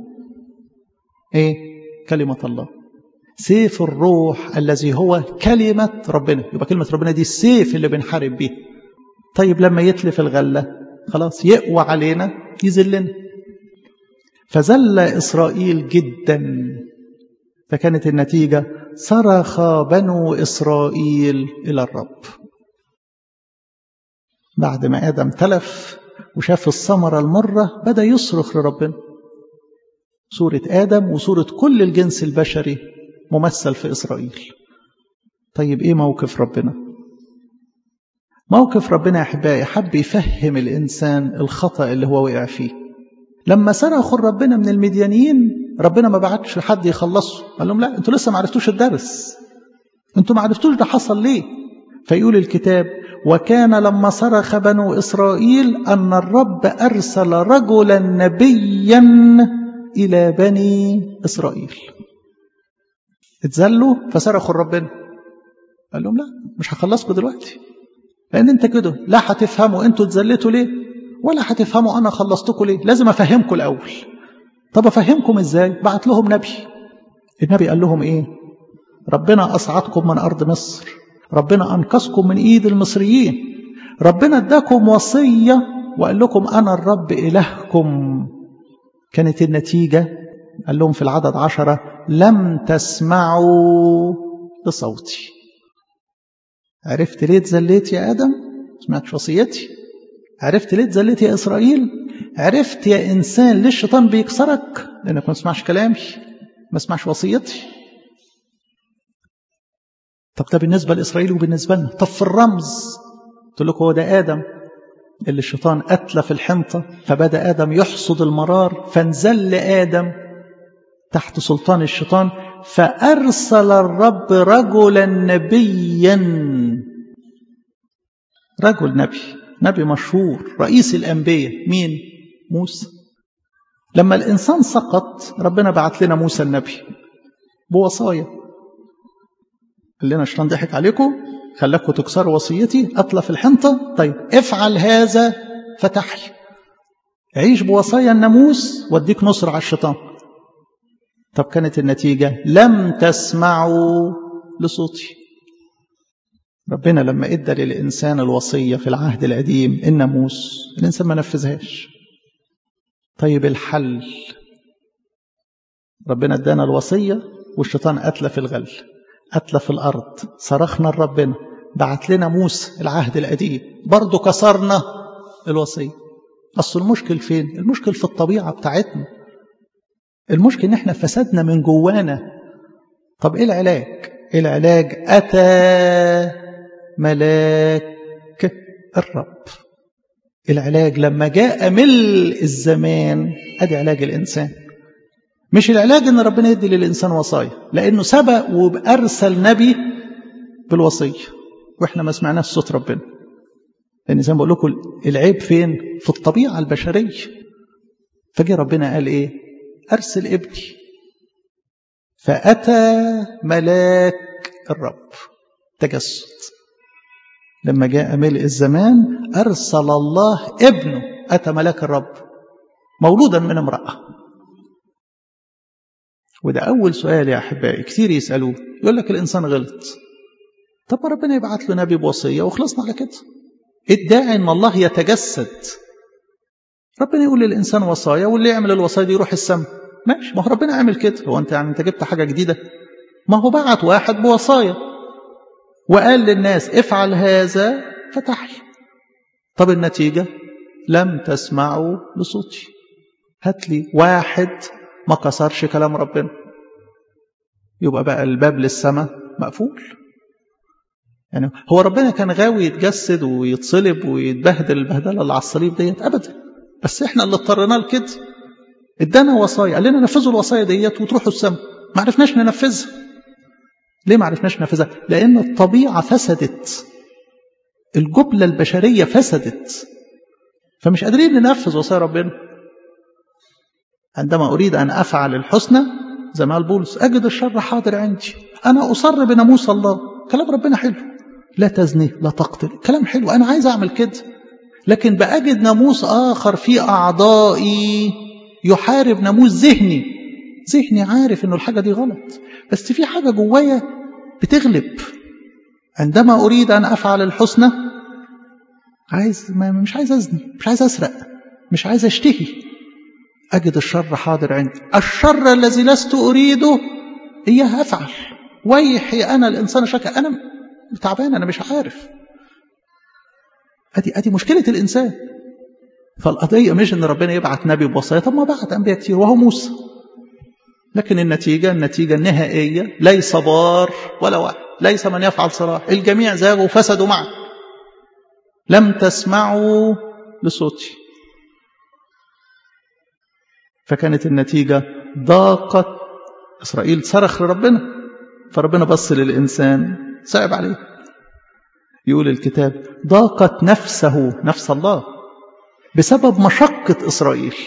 ايه كلمة الله سيف الروح الذي هو كلمة ربنا يبقى كلمة ربنا دي السيف اللي بنحارب بيه طيب لما يتلف الغلة خلاص يقوى علينا يذلنا فزل إسرائيل جدا فكانت النتيجة صرخ بنو إسرائيل إلى الرب بعد ما آدم تلف وشاف الثمرة المرة بدأ يصرخ لربنا سورة آدم وسورة كل الجنس البشري ممثل في إسرائيل طيب إيه موقف ربنا موقف ربنا يا أحبائي حب يفهم الإنسان الخطأ اللي هو وقع فيه لما صرخوا ربنا من المديانيين ربنا ما بعتش حد يخلصه قال لهم لا انتوا لسه ما عرفتوش الدرس انتوا ما عرفتوش ده حصل ليه فيقول الكتاب وكان لما صرخ بنو إسرائيل أن الرب أرسل رجلا نبيا إلى بني إسرائيل اتذلوا فصرخوا ربنا قال لهم لا مش هخلصكم دلوقتي لأن انت كده لا هتفهموا انتوا اتذلتوا ليه ولا هتفهموا أنا خلصتكم ليه لازم أفهمكم الأول طب أفهمكم إزاي بعت لهم نبي النبي قال لهم إيه ربنا أصعدكم من أرض مصر ربنا أنقذكم من إيد المصريين ربنا اداكم وصية وقال لكم أنا الرب إلهكم كانت النتيجة قال لهم في العدد عشرة لم تسمعوا لصوتي عرفت ليه اتذليت يا آدم سمعتش وصيتي عرفت ليه اتذليت يا إسرائيل عرفت يا إنسان ليه الشيطان بيكسرك لأنك ما تسمعش كلامي ما تسمعش وصيتي طب ده بالنسبة لإسرائيل وبالنسبة لنا طب في الرمز قلت لكم هو ده آدم اللي الشيطان أتلى في الحنطة فبدأ آدم يحصد المرار فانزل آدم تحت سلطان الشيطان فأرسل الرب رجلا نبيا رجل نبي نبي مشهور رئيس الأنبياء مين؟ موسى لما الإنسان سقط ربنا بعت لنا موسى النبي بوصايا قال لنا الشيطان ضحك عليكم خلاكم تكسروا وصيتي أطلع في الحنطة طيب افعل هذا فتحي عيش بوصايا الناموس واديك نصر على الشيطان طب كانت النتيجة لم تسمعوا لصوتي ربنا لما ادى للإنسان الوصية في العهد القديم الناموس الإنسان ما نفذهاش طيب الحل ربنا ادانا الوصية والشيطان أتلى في الغل أتلى في الأرض صرخنا لربنا بعت لنا موسى العهد القديم برضه كسرنا الوصية أصل المشكل فين؟ المشكل في الطبيعة بتاعتنا المشكل إن إحنا فسدنا من جوانا طب إيه العلاج؟ العلاج أتى ملاك الرب العلاج لما جاء ملء الزمان ادي علاج الانسان مش العلاج ان ربنا يدي للانسان وصايا لانه سبق وارسل نبي بالوصيه واحنا ما سمعناش صوت ربنا لان زي ما بقول لكم العيب فين في الطبيعه البشريه فجي ربنا قال ايه ارسل ابني فاتى ملاك الرب تجسد لما جاء ملء الزمان أرسل الله ابنه أتى ملاك الرب مولودا من امرأة وده أول سؤال يا أحبائي كثير يسألوه يقول لك الإنسان غلط طب ما ربنا يبعت له نبي بوصية وخلصنا على كده ادعي ان الله يتجسد ربنا يقول للإنسان وصايا واللي يعمل الوصايا دي يروح السماء ماشي ما هو ربنا عمل كده هو أنت يعني أنت جبت حاجة جديدة ما هو بعت واحد بوصايا وقال للناس افعل هذا فتحي طب النتيجة لم تسمعوا لصوتي هات لي واحد ما كسرش كلام ربنا يبقى بقى الباب للسماء مقفول يعني هو ربنا كان غاوي يتجسد ويتصلب ويتبهدل البهدله اللي على الصليب ديت ابدا بس احنا اللي اضطريناه لكده ادانا وصايا قال لنا نفذوا الوصايا ديت وتروحوا السماء ما عرفناش ننفذها ليه ما عرفناش ننفذها لان الطبيعه فسدت الجبله البشريه فسدت فمش قادرين ننفذ وصايا ربنا عندما اريد ان افعل الحسنى زي ما قال بولس اجد الشر حاضر عندي انا اصر بناموس الله كلام ربنا حلو لا تزني لا تقتل كلام حلو انا عايز اعمل كده لكن باجد ناموس اخر في اعضائي يحارب ناموس ذهني ذهني عارف انه الحاجه دي غلط بس في حاجه جوايا بتغلب عندما اريد ان افعل الحسنى عايز ما مش عايز ازني مش عايز اسرق مش عايز اشتهي اجد الشر حاضر عندي الشر الذي لست اريده اياه افعل ويحي انا الانسان شكا انا تعبان انا مش عارف ادي ادي مشكله الانسان فالقضيه مش ان ربنا يبعت نبي بوصايا طب ما بعت انبياء كتير وهو موسى لكن النتيجه النتيجه النهائيه ليس بار ولا واحد ليس من يفعل صلاح الجميع زاغوا وفسدوا معا لم تسمعوا لصوتي فكانت النتيجه ضاقت اسرائيل صرخ لربنا فربنا بص للانسان صعب عليه يقول الكتاب ضاقت نفسه نفس الله بسبب مشقة إسرائيل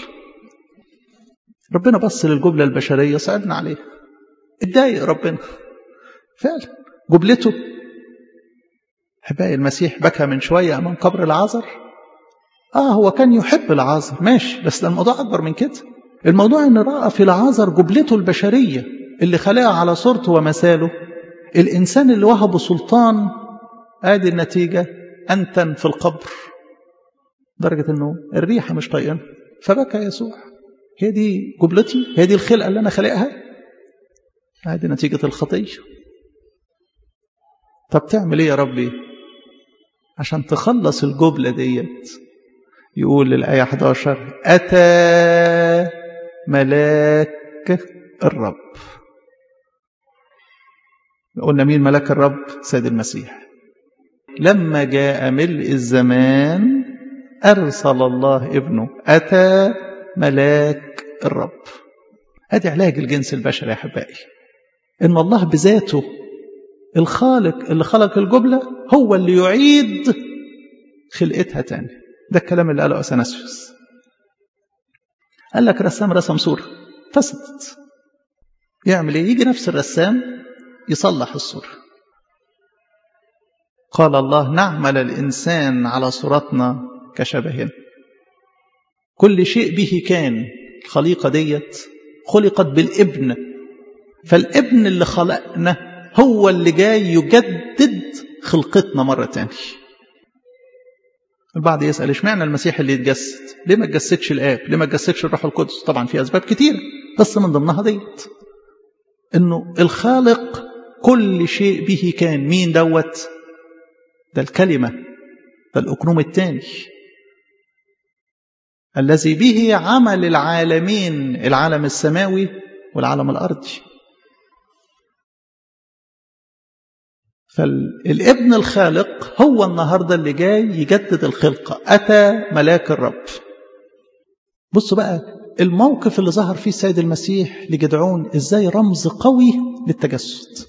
ربنا بص للجملة البشرية صعبنا عليه اتضايق ربنا فعلا جملته أحبائي المسيح بكى من شوية أمام قبر العازر آه هو كان يحب العازر ماشي بس ده الموضوع أكبر من كده الموضوع أن رأى في العازر جملته البشرية اللي خلقها على صورته ومثاله الإنسان اللي وهبه سلطان ادي النتيجة أنتن في القبر درجة أنه الريحة مش طايقنا فبكى يسوع هي دي جبلتي هي دي الخلقة اللي أنا خلقها ادي نتيجة الخطية طب تعمل ايه يا ربي عشان تخلص الجبلة ديت يقول للآية 11 أتى ملاك الرب قلنا مين ملاك الرب سيد المسيح لما جاء ملء الزمان أرسل الله ابنه أتى ملاك الرب ادي علاج الجنس البشري يا احبائي ان الله بذاته الخالق اللي خلق الجمله هو اللي يعيد خلقتها تاني ده الكلام اللي قاله اثناسيوس قال لك رسام رسم صوره فسدت يعمل ايه يجي نفس الرسام يصلح الصوره قال الله نعمل الانسان على صورتنا كشبهنا كل شيء به كان الخليقه ديت خلقت بالابن فالابن اللي خلقنا هو اللي جاي يجدد خلقتنا مرة تانية البعض يسأل اشمعنى المسيح اللي يتجسد ليه ما تجسدش الآب ليه ما تجسدش الروح القدس طبعا في أسباب كتير بس من ضمنها ديت انه الخالق كل شيء به كان مين دوت ده الكلمة ده الأكنوم الثاني الذي به عمل العالمين العالم السماوي والعالم الأرضي فالابن الخالق هو النهاردة اللي جاي يجدد الخلقة أتى ملاك الرب بصوا بقى الموقف اللي ظهر فيه السيد المسيح لجدعون ازاي رمز قوي للتجسد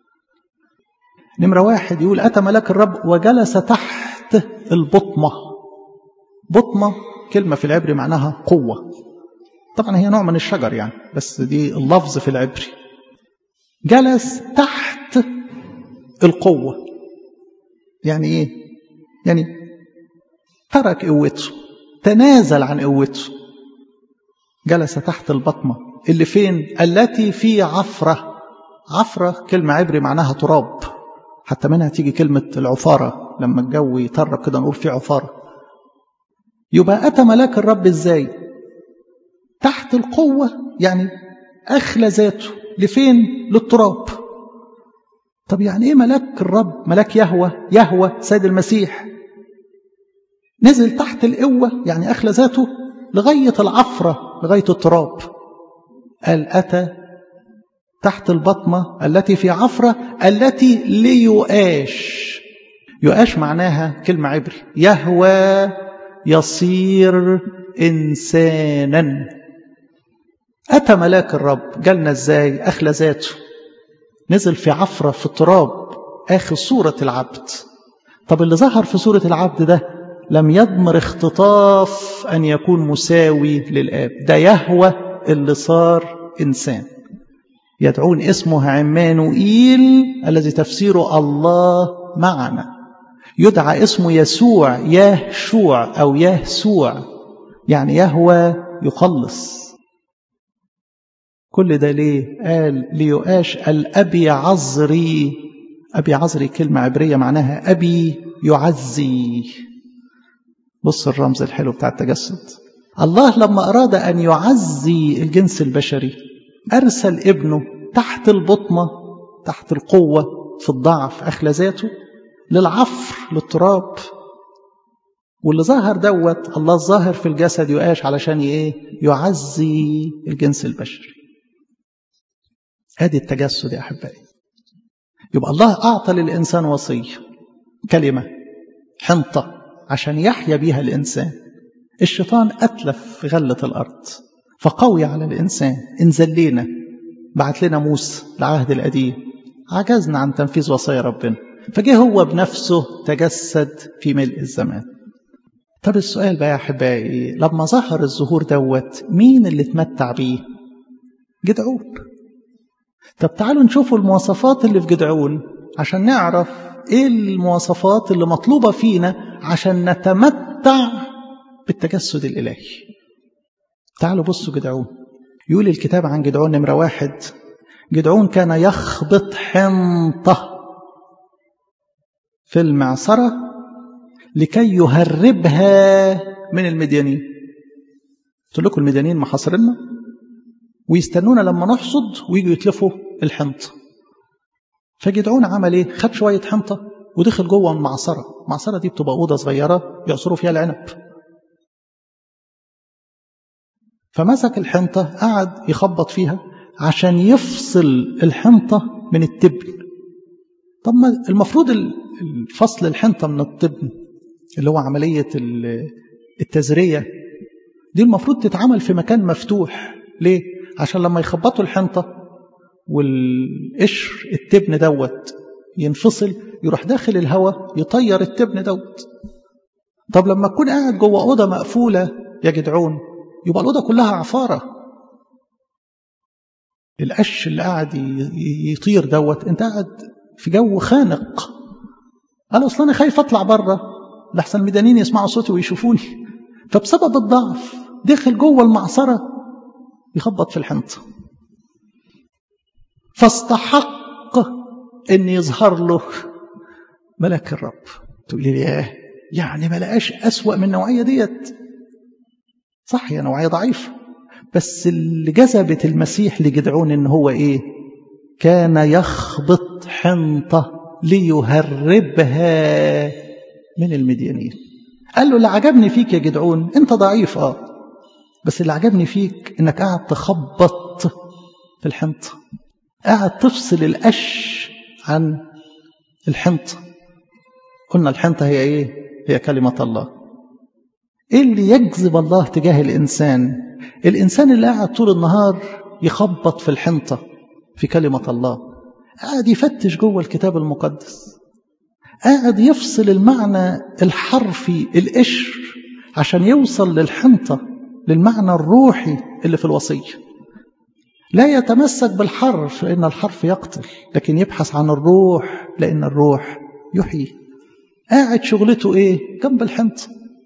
نمرة واحد يقول أتى ملاك الرب وجلس تحت البطمة بطمة كلمة في العبري معناها قوة طبعا هي نوع من الشجر يعني بس دي اللفظ في العبري جلس تحت القوة يعني ايه يعني ترك قوته تنازل عن قوته جلس تحت البطمة اللي فين التي في عفرة عفرة كلمة عبري معناها تراب حتى منها تيجي كلمة العفارة لما الجو يطرب كده نقول في عفارة يبقى أتى ملاك الرب إزاي تحت القوة يعني أخلى ذاته لفين للتراب طب يعني إيه ملاك الرب ملاك يهوى يهوى سيد المسيح نزل تحت القوة يعني أخلى ذاته لغاية العفرة لغاية التراب قال أتى تحت البطمة التي في عفرة التي ليؤاش يؤاش معناها كلمة عبري يهوى يصير إنسانا أتى ملاك الرب جالنا إزاي أخلى ذاته نزل في عفرة في التراب آخر صورة العبد طب اللي ظهر في صورة العبد ده لم يضمر اختطاف أن يكون مساوي للآب ده يهوى اللي صار إنسان يدعون اسمه عمانوئيل الذي تفسيره الله معنا يدعى اسمه يسوع يهشوع أو يهسوع يعني يهوى يخلص كل ده ليه قال ليؤاش الأبي عذري أبي عذري كلمة عبرية معناها أبي يعزي بص الرمز الحلو بتاع التجسد الله لما أراد أن يعزي الجنس البشري أرسل ابنه تحت البطمة تحت القوة في الضعف أخلى ذاته للعفر للتراب واللي ظهر دوت الله الظاهر في الجسد يقاش علشان ايه يعزي الجنس البشري ادي التجسد يا احبائي يبقى الله اعطى للانسان وصيه كلمه حنطه عشان يحيا بيها الانسان الشيطان اتلف في غله الارض فقوي على الانسان انزل لنا بعت لنا موسى العهد القديم عجزنا عن تنفيذ وصايا ربنا فجه هو بنفسه تجسد في ملء الزمان طب السؤال بقى يا احبائي لما ظهر الظهور دوت مين اللي اتمتع بيه جدعون طب تعالوا نشوفوا المواصفات اللي في جدعون عشان نعرف ايه المواصفات اللي مطلوبة فينا عشان نتمتع بالتجسد الإلهي تعالوا بصوا جدعون يقول الكتاب عن جدعون نمرة واحد جدعون كان يخبط حنطة في المعصرة لكي يهربها من المديانين قلت لكم المديانين محاصرنا ويستنونا لما نحصد ويجوا يتلفوا الحنطة فجدعون عمل ايه خد شوية حنطة ودخل جوه المعصرة المعصرة دي بتبقى أوضة صغيرة يعصروا فيها العنب فمسك الحنطة قعد يخبط فيها عشان يفصل الحنطة من التبن طب ما المفروض الفصل الحنطة من التبن اللي هو عملية التزرية دي المفروض تتعمل في مكان مفتوح ليه؟ عشان لما يخبطوا الحنطة والقشر التبن دوت ينفصل يروح داخل الهواء يطير التبن دوت طب لما تكون قاعد جوه أوضة مقفولة يا جدعون يبقى الأوضة كلها عفارة القش اللي قاعد يطير دوت انت قاعد في جو خانق انا اصلا انا خايف اطلع بره لحسن الميدانيين يسمعوا صوتي ويشوفوني فبسبب الضعف دخل جوه المعصره يخبط في الحنطه فاستحق ان يظهر له ملك الرب تقول لي ياه يعني ما لقاش اسوا من النوعيه ديت صح هي نوعيه ضعيفه بس اللي جذبت المسيح لجدعون ان هو ايه كان يخبط حنطه ليهربها من المديانين قال له اللي عجبني فيك يا جدعون انت ضعيف اه بس اللي عجبني فيك انك قاعد تخبط في الحنطه قاعد تفصل القش عن الحنطه قلنا الحنطه هي ايه هي كلمه الله ايه اللي يجذب الله تجاه الانسان الانسان اللي قاعد طول النهار يخبط في الحنطه في كلمه الله قاعد يفتش جوه الكتاب المقدس قاعد يفصل المعنى الحرفي القشر عشان يوصل للحنطه للمعنى الروحي اللي في الوصيه لا يتمسك بالحرف لان الحرف يقتل لكن يبحث عن الروح لان الروح يحيي قاعد شغلته ايه جنب الحنطه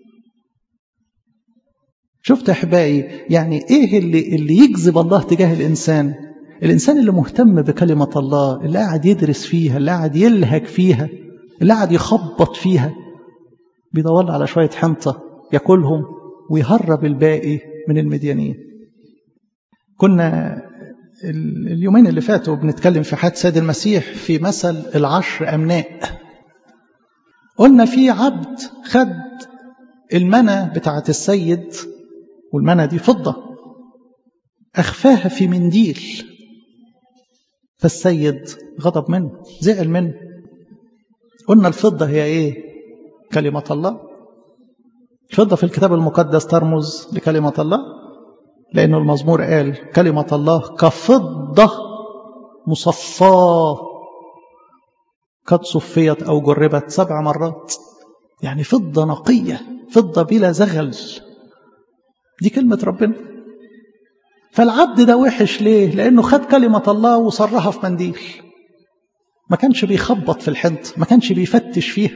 شفت يا احبائي يعني ايه اللي اللي يجذب الله تجاه الانسان الانسان اللي مهتم بكلمه الله اللي قاعد يدرس فيها اللي قاعد يلهج فيها اللي قاعد يخبط فيها بيدور على شويه حنطه ياكلهم ويهرب الباقي من المديانين كنا اليومين اللي فاتوا بنتكلم في حياه سيد المسيح في مثل العشر امناء قلنا في عبد خد المنى بتاعت السيد والمنى دي فضة أخفاها في منديل فالسيد غضب منه زعل منه قلنا الفضة هي إيه كلمة الله الفضة في الكتاب المقدس ترمز لكلمة الله لأنه المزمور قال كلمة الله كفضة مصفاة قد صفيت أو جربت سبع مرات يعني فضة نقية فضة بلا زغل دي كلمة ربنا فالعبد ده وحش ليه لأنه خد كلمة الله وصرها في منديل ما كانش بيخبط في الحنط ما كانش بيفتش فيها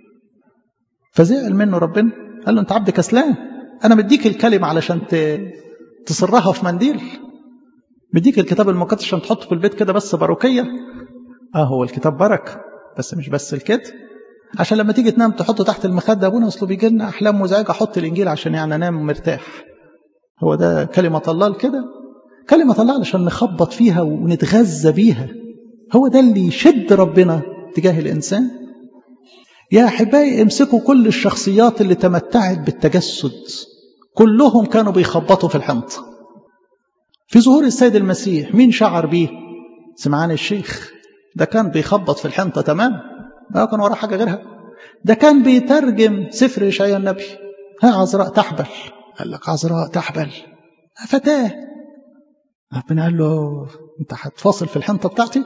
فزعل منه ربنا قال له انت عبد كسلان انا مديك الكلمة علشان تصرها في منديل مديك الكتاب المقدس عشان تحطه في البيت كده بس باروكية اه هو الكتاب بركة بس مش بس الكده عشان لما تيجي تنام تحطه تحت المخدة ابونا اصله بيجي لنا احلام مزعجه احط الانجيل عشان يعني انام مرتاح هو ده كلمه الله كده كلمه الله علشان نخبط فيها ونتغذى بيها هو ده اللي يشد ربنا تجاه الانسان يا احبائي امسكوا كل الشخصيات اللي تمتعت بالتجسد كلهم كانوا بيخبطوا في الحنطه في ظهور السيد المسيح مين شعر بيه سمعان الشيخ ده كان بيخبط في الحنطه تمام ما كان وراه حاجة غيرها ده كان بيترجم سفر إشعياء النبي ها عذراء تحبل قال لك عذراء تحبل فتاة ربنا قال له انت هتفاصل في الحنطة بتاعتي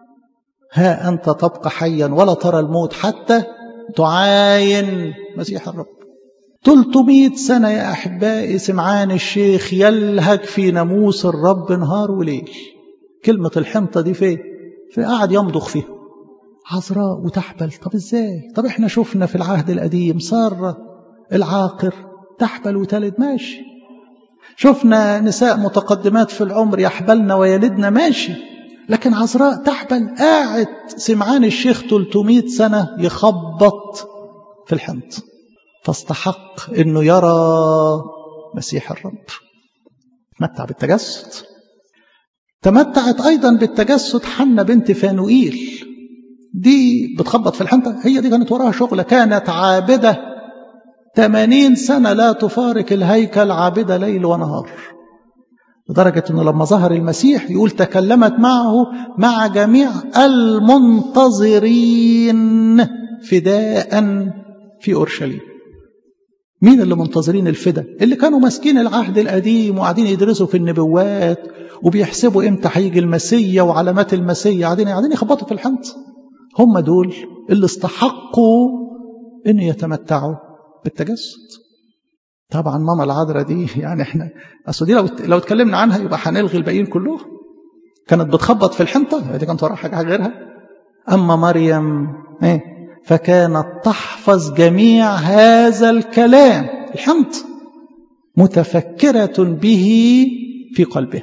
ها أنت تبقى حيا ولا ترى الموت حتى تعاين مسيح الرب 300 سنة يا أحبائي سمعان الشيخ يلهج في ناموس الرب نهار وليل كلمة الحنطة دي فين؟ في قاعد يمضغ فيها عذراء وتحبل طب ازاي طب احنا شفنا في العهد القديم سارة العاقر تحبل وتلد ماشي شفنا نساء متقدمات في العمر يحبلن ويلدن ماشي لكن عذراء تحبل قاعد سمعان الشيخ 300 سنة يخبط في الحنط فاستحق انه يرى مسيح الرب تمتع بالتجسد تمتعت ايضا بالتجسد حنة بنت فانوئيل دي بتخبط في الحنطة هي دي كانت وراها شغلة كانت عابدة 80 سنة لا تفارق الهيكل عابدة ليل ونهار لدرجة أنه لما ظهر المسيح يقول تكلمت معه مع جميع المنتظرين فداء في أورشليم مين اللي منتظرين الفدا اللي كانوا ماسكين العهد القديم وقاعدين يدرسوا في النبوات وبيحسبوا امتى هيجي المسيا وعلامات المسيا قاعدين قاعدين يخبطوا في الحنط هم دول اللي استحقوا ان يتمتعوا بالتجسد طبعا ماما العذراء دي يعني احنا اصل دي لو لو اتكلمنا عنها يبقى هنلغي الباقيين كلهم كانت بتخبط في الحنطه دي كانت وراها حاجه غيرها اما مريم ايه فكانت تحفظ جميع هذا الكلام الحنط متفكره به في قلبها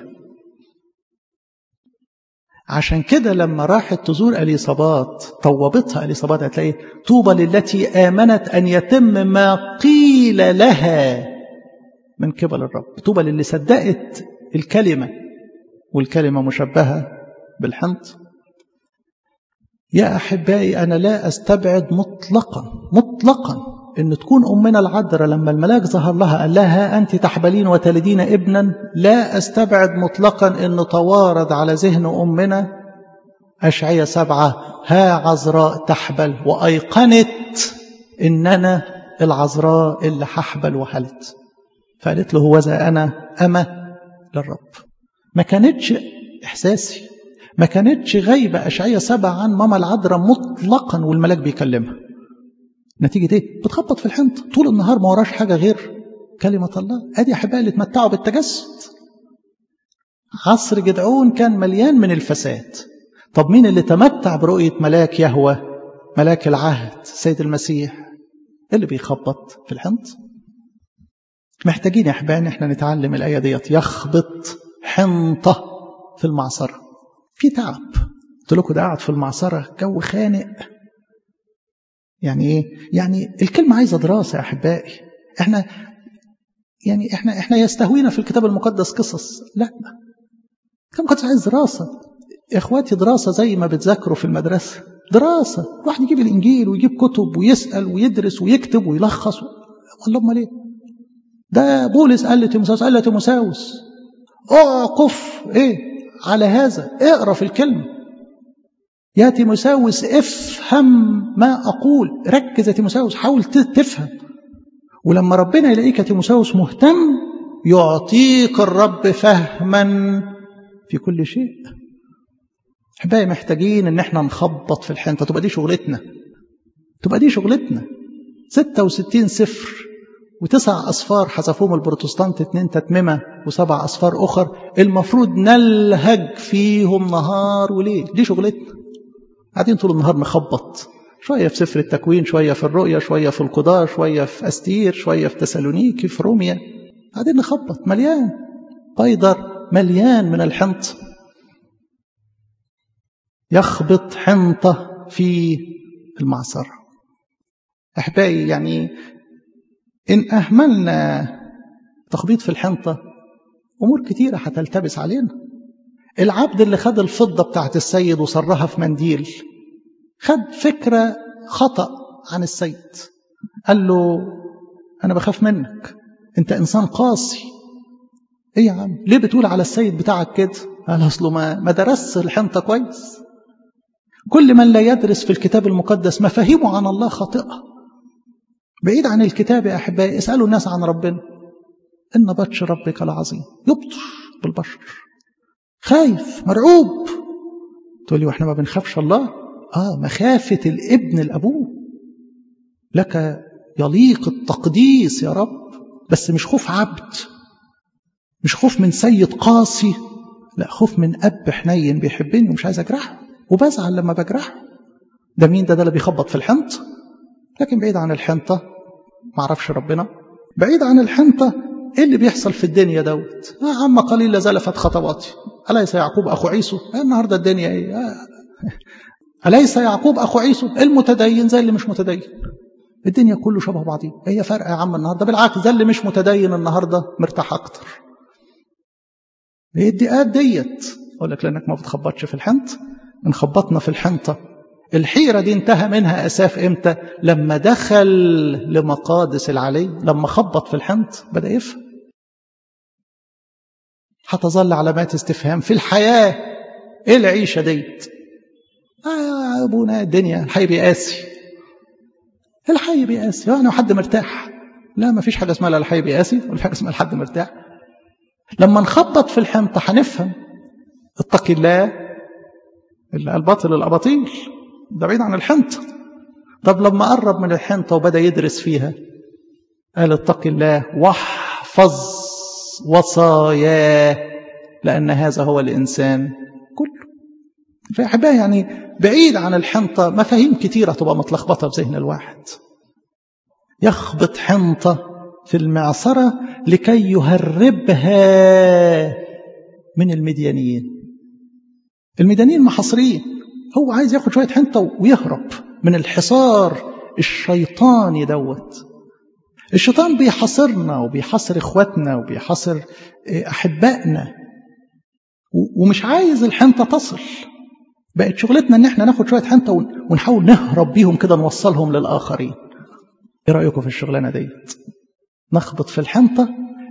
عشان كده لما راحت تزور اليصابات طوبتها اليصابات هتلاقي طوبى للتي امنت ان يتم ما قيل لها من قبل الرب طوبى للي صدقت الكلمه والكلمه مشبهه بالحنط يا احبائي انا لا استبعد مطلقا مطلقا ان تكون امنا العذراء لما الملاك ظهر لها قال لها انت تحبلين وتلدين ابنا لا استبعد مطلقا ان توارد على ذهن امنا اشعية سبعة ها عذراء تحبل وايقنت ان انا العذراء اللي هحبل وحلت فقالت له هوذا انا اما للرب ما كانتش احساسي ما كانتش غايبة أشعية سبعة عن ماما العذراء مطلقا والملاك بيكلمها نتيجة ايه؟ بتخبط في الحنط طول النهار ما وراش حاجة غير كلمة الله ادي احبائي اللي اتمتعوا بالتجسد عصر جدعون كان مليان من الفساد طب مين اللي تمتع برؤية ملاك يهوى ملاك العهد سيد المسيح اللي بيخبط في الحنط محتاجين يا احبائي ان احنا نتعلم الايه ديت يخبط حنطه في المعصره في تعب قلت لكم ده قاعد في المعصره جو خانق يعني ايه يعني الكلمه عايزه دراسه يا احبائي احنا يعني احنا احنا يستهوينا في الكتاب المقدس قصص لا الكتاب المقدس عايز دراسه اخواتي دراسه زي ما بتذاكروا في المدرسه دراسه الواحد يجيب الانجيل ويجيب كتب ويسال ويدرس ويكتب ويلخص والله امال ايه ده بولس قال لتيموساوس قال لتيموساوس اقف ايه على هذا اقرا في الكلمه يا تيموساوس افهم ما اقول ركز يا تيموساوس حاول تفهم ولما ربنا يلاقيك يا تيموساوس مهتم يعطيك الرب فهما في كل شيء احبائي محتاجين ان احنا نخبط في الحنطه تبقى دي شغلتنا تبقى دي شغلتنا 66 سفر وتسع أصفار حذفوهم البروتستانت اتنين تتممة وسبع أصفار أخر المفروض نلهج فيهم نهار وليل دي شغلتنا قاعدين طول النهار نخبط شوية في سفر التكوين شوية في الرؤية شوية في القضاء شوية في أستير شوية في تسالونيكي في روميا قاعدين نخبط مليان بيدر مليان من الحنط يخبط حنطة في المعصرة أحبائي يعني إن أهملنا تخبيط في الحنطة أمور كتيرة هتلتبس علينا العبد اللي خد الفضة بتاعت السيد وصرها في منديل خد فكرة خطأ عن السيد قال له أنا بخاف منك أنت إنسان قاسي إيه يا عم ليه بتقول على السيد بتاعك كده قال أصله ما, ما درس الحنطة كويس كل من لا يدرس في الكتاب المقدس مفاهيمه عن الله خاطئة بعيد عن الكتاب يا أحبائي اسألوا الناس عن ربنا إن بطش ربك العظيم يبطش بالبشر خايف مرعوب تقول لي واحنا ما بنخافش الله اه مخافة الابن الأبوه لك يليق التقديس يا رب بس مش خوف عبد مش خوف من سيد قاسي لا خوف من أب حنين بيحبني ومش عايز أجرحه وبزعل لما بجرحه ده مين ده ده اللي بيخبط في الحنط لكن بعيد عن الحنطة ما اعرفش ربنا بعيد عن الحنطة ايه اللي بيحصل في الدنيا دوت آه عم قليل زلفت خطواتي أليس يعقوب أخو عيسو آه النهاردة الدنيا ايه آه. أليس يعقوب أخو عيسو المتدين زي اللي مش متدين الدنيا كله شبه بعضيه هي فرق يا عم النهاردة بالعكس ده اللي مش متدين النهاردة مرتاح أكتر ايه الدقات ديت أقول لك لأنك ما بتخبطش في الحنط انخبطنا في الحنطة الحيرة دي انتهى منها أساف إمتى لما دخل لمقادس العلي لما خبط في الحنط بدأ يفهم هتظل علامات استفهام في الحياة ايه العيشة ديت آه يا ابونا الدنيا الحي بيقاسي الحي بيقاسي يعني حد مرتاح لا ما فيش حاجة اسمها لا الحي بيقاسي ولا حاجة اسمها لحد مرتاح لما نخبط في الحنطة هنفهم اتقي الله الباطل الأباطيل ده بعيد عن الحنطة طب لما قرب من الحنطة وبدأ يدرس فيها قال اتقي الله واحفظ وصاياه لأن هذا هو الإنسان كله فأحبائي يعني بعيد عن الحنطة مفاهيم كتيرة تبقى متلخبطة في ذهن الواحد يخبط حنطة في المعصرة لكي يهربها من المديانيين المديانيين محاصرين هو عايز ياخد شوية حنطة ويهرب من الحصار الشيطاني دوت الشيطان بيحاصرنا وبيحاصر اخواتنا وبيحاصر احبائنا ومش عايز الحنطه تصل بقت شغلتنا ان احنا ناخد شويه حنطه ونحاول نهرب بيهم كده نوصلهم للاخرين ايه رايكم في الشغلانه ديت نخبط في الحنطه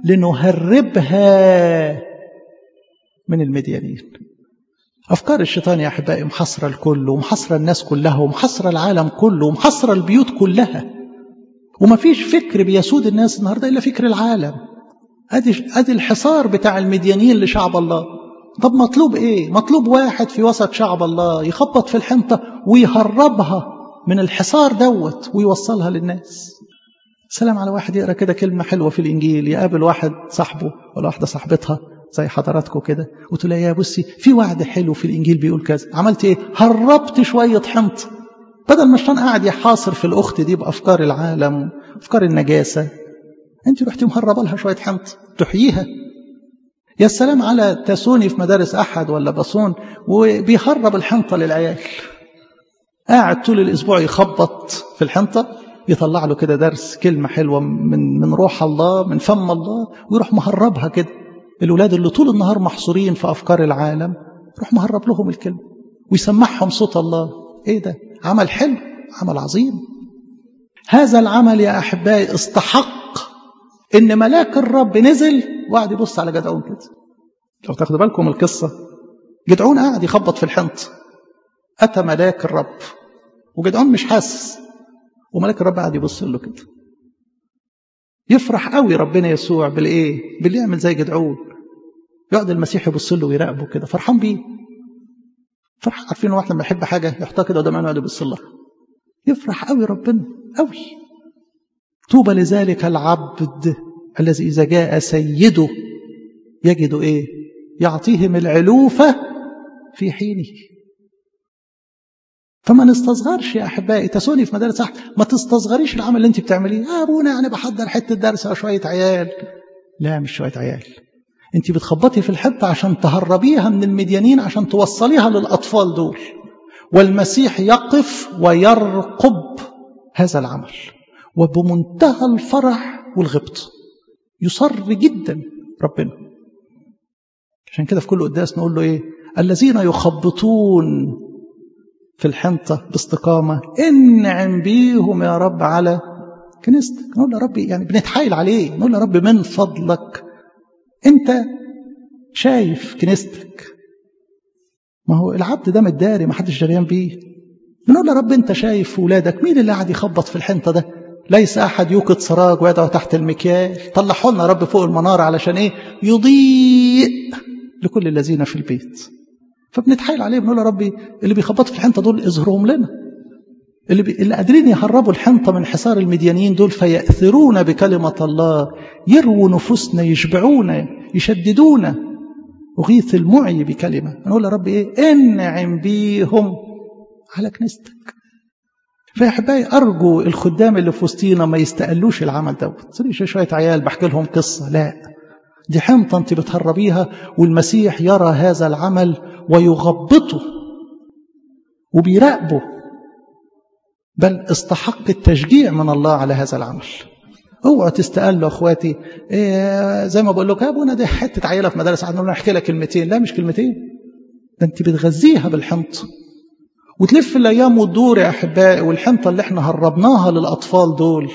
لنهربها من المديانين افكار الشيطان يا احبائي محاصره الكل ومحاصره الناس كلها ومحاصره العالم كله ومحاصره البيوت كلها وما فيش فكر بيسود الناس النهارده الا فكر العالم ادي ادي الحصار بتاع المديانين لشعب الله طب مطلوب ايه مطلوب واحد في وسط شعب الله يخبط في الحنطه ويهربها من الحصار دوت ويوصلها للناس سلام على واحد يقرا كده كلمه حلوه في الانجيل يقابل واحد صاحبه ولا واحده صاحبتها زي حضراتكم كده وتقول يا بصي في وعد حلو في الانجيل بيقول كذا عملت ايه هربت شويه حنطه بدل ما الشيطان قاعد يحاصر في الاخت دي بافكار العالم افكار النجاسه انت رحتي مهربه لها شويه حنطه تحييها يا سلام على تاسوني في مدارس احد ولا بصون وبيهرب الحنطه للعيال قاعد طول الاسبوع يخبط في الحنطه يطلع له كده درس كلمه حلوه من من روح الله من فم الله ويروح مهربها كده الولاد اللي طول النهار محصورين في افكار العالم يروح مهرب لهم الكلمه ويسمعهم صوت الله ايه ده عمل حلو عمل عظيم هذا العمل يا احبائي استحق ان ملاك الرب نزل وقعد يبص على جدعون كده لو تاخدوا بالكم القصه جدعون قاعد يخبط في الحنط اتى ملاك الرب وجدعون مش حاسس وملاك الرب قاعد يبص له كده يفرح قوي ربنا يسوع بالايه باللي يعمل زي جدعون يقعد المسيح يبص له ويراقبه كده فرحان بيه فرح عارفين واحد لما يحب حاجه يحطها كده قدام عينه يقعد يبص لها يفرح قوي ربنا قوي طوبى لذلك العبد الذي اذا جاء سيده يجد ايه يعطيهم العلوفه في حينه فما نستصغرش يا احبائي تسوني في مدارس احد ما تستصغريش العمل اللي انت بتعمليه يا ابونا يعني بحضر حته درس او شويه عيال لا مش شويه عيال انت بتخبطي في الحته عشان تهربيها من المديانين عشان توصليها للاطفال دول والمسيح يقف ويرقب هذا العمل وبمنتهى الفرح والغبط يصر جدا ربنا عشان كده في كل قداس نقول له ايه الذين يخبطون في الحنطة باستقامة انعم بيهم يا رب على كنيستك نقول له ربي يعني بنتحايل عليه نقول له رب من فضلك انت شايف كنيستك ما هو العبد ده متداري ما حدش جريان بيه بنقول يا رب انت شايف ولادك مين اللي قاعد يخبط في الحنطه ده ليس احد يوقد سراج ويدعو تحت المكيال طلعوا لنا رب فوق المناره علشان ايه يضيء لكل الذين في البيت فبنتحايل عليه بنقول يا ربي اللي بيخبطوا في الحنطه دول اظهرهم لنا اللي, بي... اللي قادرين يهربوا الحنطه من حصار المديانيين دول فيأثرون بكلمه الله يرووا نفوسنا يشبعونا يشددونا أغيث المعي بكلمة نقول يا رب إيه انعم بيهم على كنيستك فيا أحبائي أرجو الخدام اللي في وسطينا ما يستقلوش العمل دوت تريش شوية عيال بحكي لهم قصة لا دي حنطة أنت بتهربيها والمسيح يرى هذا العمل ويغبطه وبيراقبه بل استحق التشجيع من الله على هذا العمل اوعوا تستقلوا اخواتي إيه زي ما بقول لكم يا ابونا دي حته عيله في مدارس عندنا نحكي لك كلمتين لا مش كلمتين ده انت بتغذيها بالحنطه وتلف الايام وتدور يا احبائي والحنطه اللي احنا هربناها للاطفال دول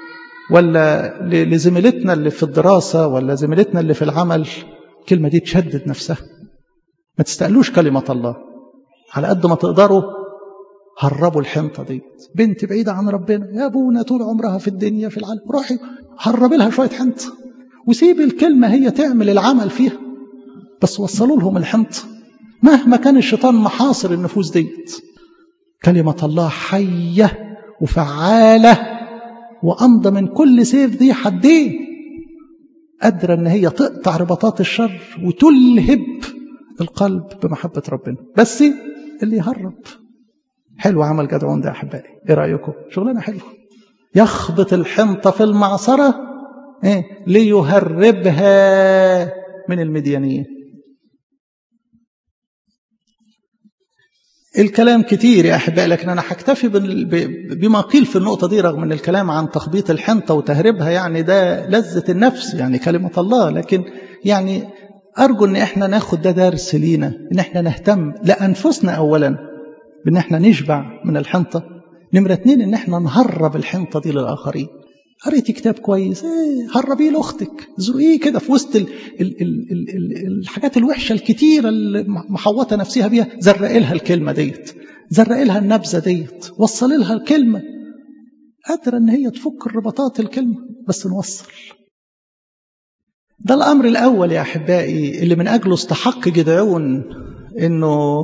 ولا لزميلتنا اللي في الدراسه ولا زميلتنا اللي في العمل الكلمه دي تشدد نفسها ما تستقلوش كلمه الله على قد ما تقدروا هربوا الحنطة ديت بنت بعيدة عن ربنا يا ابونا طول عمرها في الدنيا في العالم روحي هربي لها شوية حنطة وسيب الكلمة هي تعمل العمل فيها بس وصلوا لهم الحنطة مهما كان الشيطان محاصر النفوس ديت كلمة الله حية وفعالة وأمضى من كل سيف ذي حدين قادرة إن هي تقطع رباطات الشر وتلهب القلب بمحبة ربنا بس اللي يهرب حلو عمل جدعون ده يا أحبائي إيه رأيكم شغلانة حلوة يخبط الحنطة في المعصرة إيه؟ ليهربها من المديانيين الكلام كتير يا أحبائي لكن أنا هكتفي بما قيل في النقطة دي رغم أن الكلام عن تخبيط الحنطة وتهريبها يعني ده لذة النفس يعني كلمة الله لكن يعني أرجو أن إحنا ناخد ده درس لينا أن إحنا نهتم لأنفسنا أولا بأن إحنا نشبع من الحنطة نمرة اتنين أن إحنا نهرب الحنطة دي للآخرين قريتي كتاب كويس ايه هربيه لاختك زرقيه كده في وسط ال ال ال ال ال الحاجات الوحشه الكتيره اللي محوطه نفسها بيها زرقي لها الكلمه ديت زرقي لها النبذه ديت وصلي لها الكلمه قادره ان هي تفك الرباطات الكلمه بس نوصل ده الامر الاول يا احبائي اللي من اجله استحق جدعون انه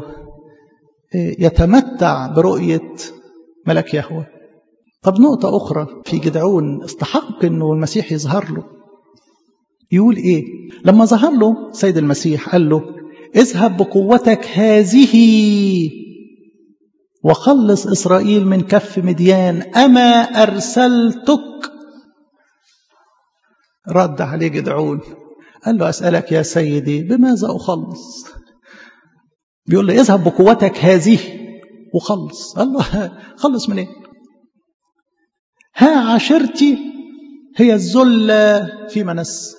يتمتع برؤيه ملك يهوه طب نقطة أخرى في جدعون استحق أنه المسيح يظهر له يقول إيه لما ظهر له سيد المسيح قال له اذهب بقوتك هذه وخلص إسرائيل من كف مديان أما أرسلتك رد عليه جدعون قال له أسألك يا سيدي بماذا أخلص بيقول له اذهب بقوتك هذه وخلص قال له خلص منين إيه؟ ها عشيرتي هي الذلة في منس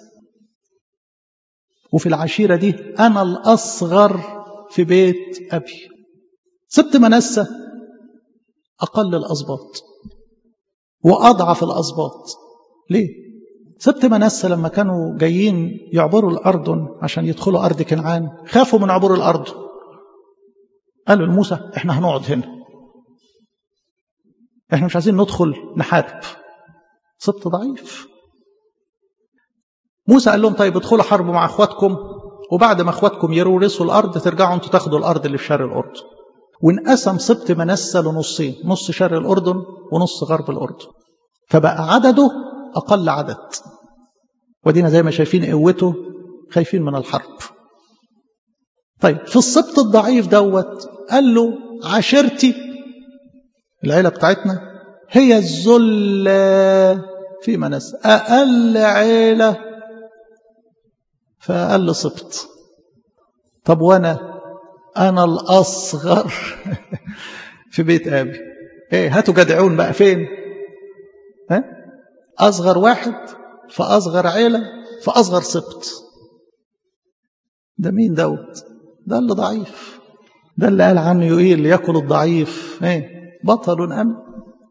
وفي العشيرة دي أنا الأصغر في بيت أبي سبت منسة أقل الأسباط وأضعف الأسباط ليه؟ سبت منسة لما كانوا جايين يعبروا الأردن عشان يدخلوا أرض كنعان خافوا من عبور الأردن قالوا لموسى احنا هنقعد هنا احنا مش عايزين ندخل نحارب سبط ضعيف موسى قال لهم طيب ادخلوا حربوا مع اخواتكم وبعد ما اخواتكم يورثوا الارض ترجعوا انتوا تاخدوا الارض اللي في شرق الاردن وانقسم سبط منسى لنصين نص شرق الاردن ونص غرب الاردن فبقى عدده اقل عدد ودينا زي ما شايفين قوته خايفين من الحرب طيب في السبط الضعيف دوت قال له عشيرتي العيلة بتاعتنا هي الذلة في منس أقل عيلة فأقل سبط طب وأنا أنا الأصغر في بيت أبي إيه هاتوا جدعون بقى فين ها أصغر واحد فأصغر عيلة فأصغر سبط ده مين دوت ده اللي ضعيف ده اللي قال عنه ايه اللي ياكل الضعيف ايه بطل أنا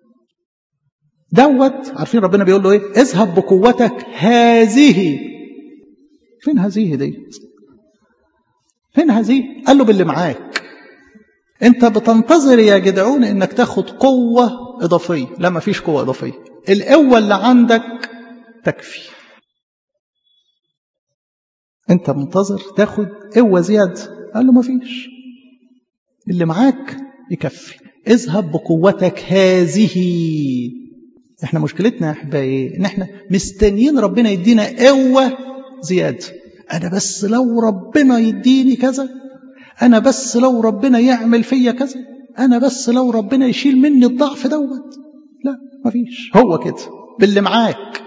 دوت عارفين ربنا بيقول له ايه اذهب بقوتك هذه فين هذه دي فين هذه قال له باللي معاك انت بتنتظر يا جدعون انك تاخد قوة اضافية لا ما فيش قوة اضافية القوة اللي عندك تكفي انت منتظر تاخد قوة زيادة قال له ما فيش اللي معاك يكفي اذهب بقوتك هذه احنا مشكلتنا يا احبائي ان احنا مستنيين ربنا يدينا قوه زياده انا بس لو ربنا يديني كذا انا بس لو ربنا يعمل فيا كذا انا بس لو ربنا يشيل مني الضعف دوت لا مفيش هو كده باللي معاك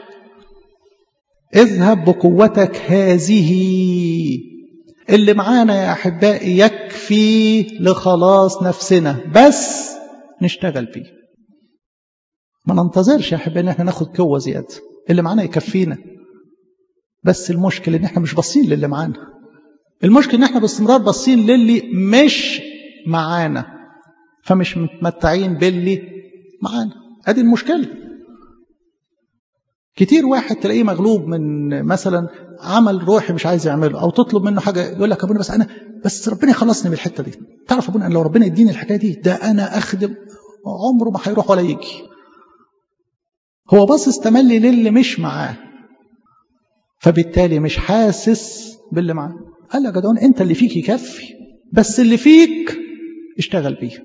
اذهب بقوتك هذه اللي معانا يا احبائي يكفي لخلاص نفسنا بس نشتغل بيه ما ننتظرش يا احبائي ان احنا ناخد قوه زياده اللي معانا يكفينا بس المشكله ان احنا مش باصين للي معانا المشكله ان احنا باستمرار باصين للي مش معانا فمش متمتعين باللي معانا ادي المشكله كتير واحد تلاقيه مغلوب من مثلا عمل روحي مش عايز يعمله او تطلب منه حاجه يقول لك ابونا بس انا بس ربنا يخلصني من الحته دي تعرف ابونا لو ربنا يديني الحكايه دي ده انا اخدم عمره ما هيروح ولا يجي هو باصص تملي للي مش معاه فبالتالي مش حاسس باللي معاه قال لك يا جدعان انت اللي فيك يكفي بس اللي فيك اشتغل بيه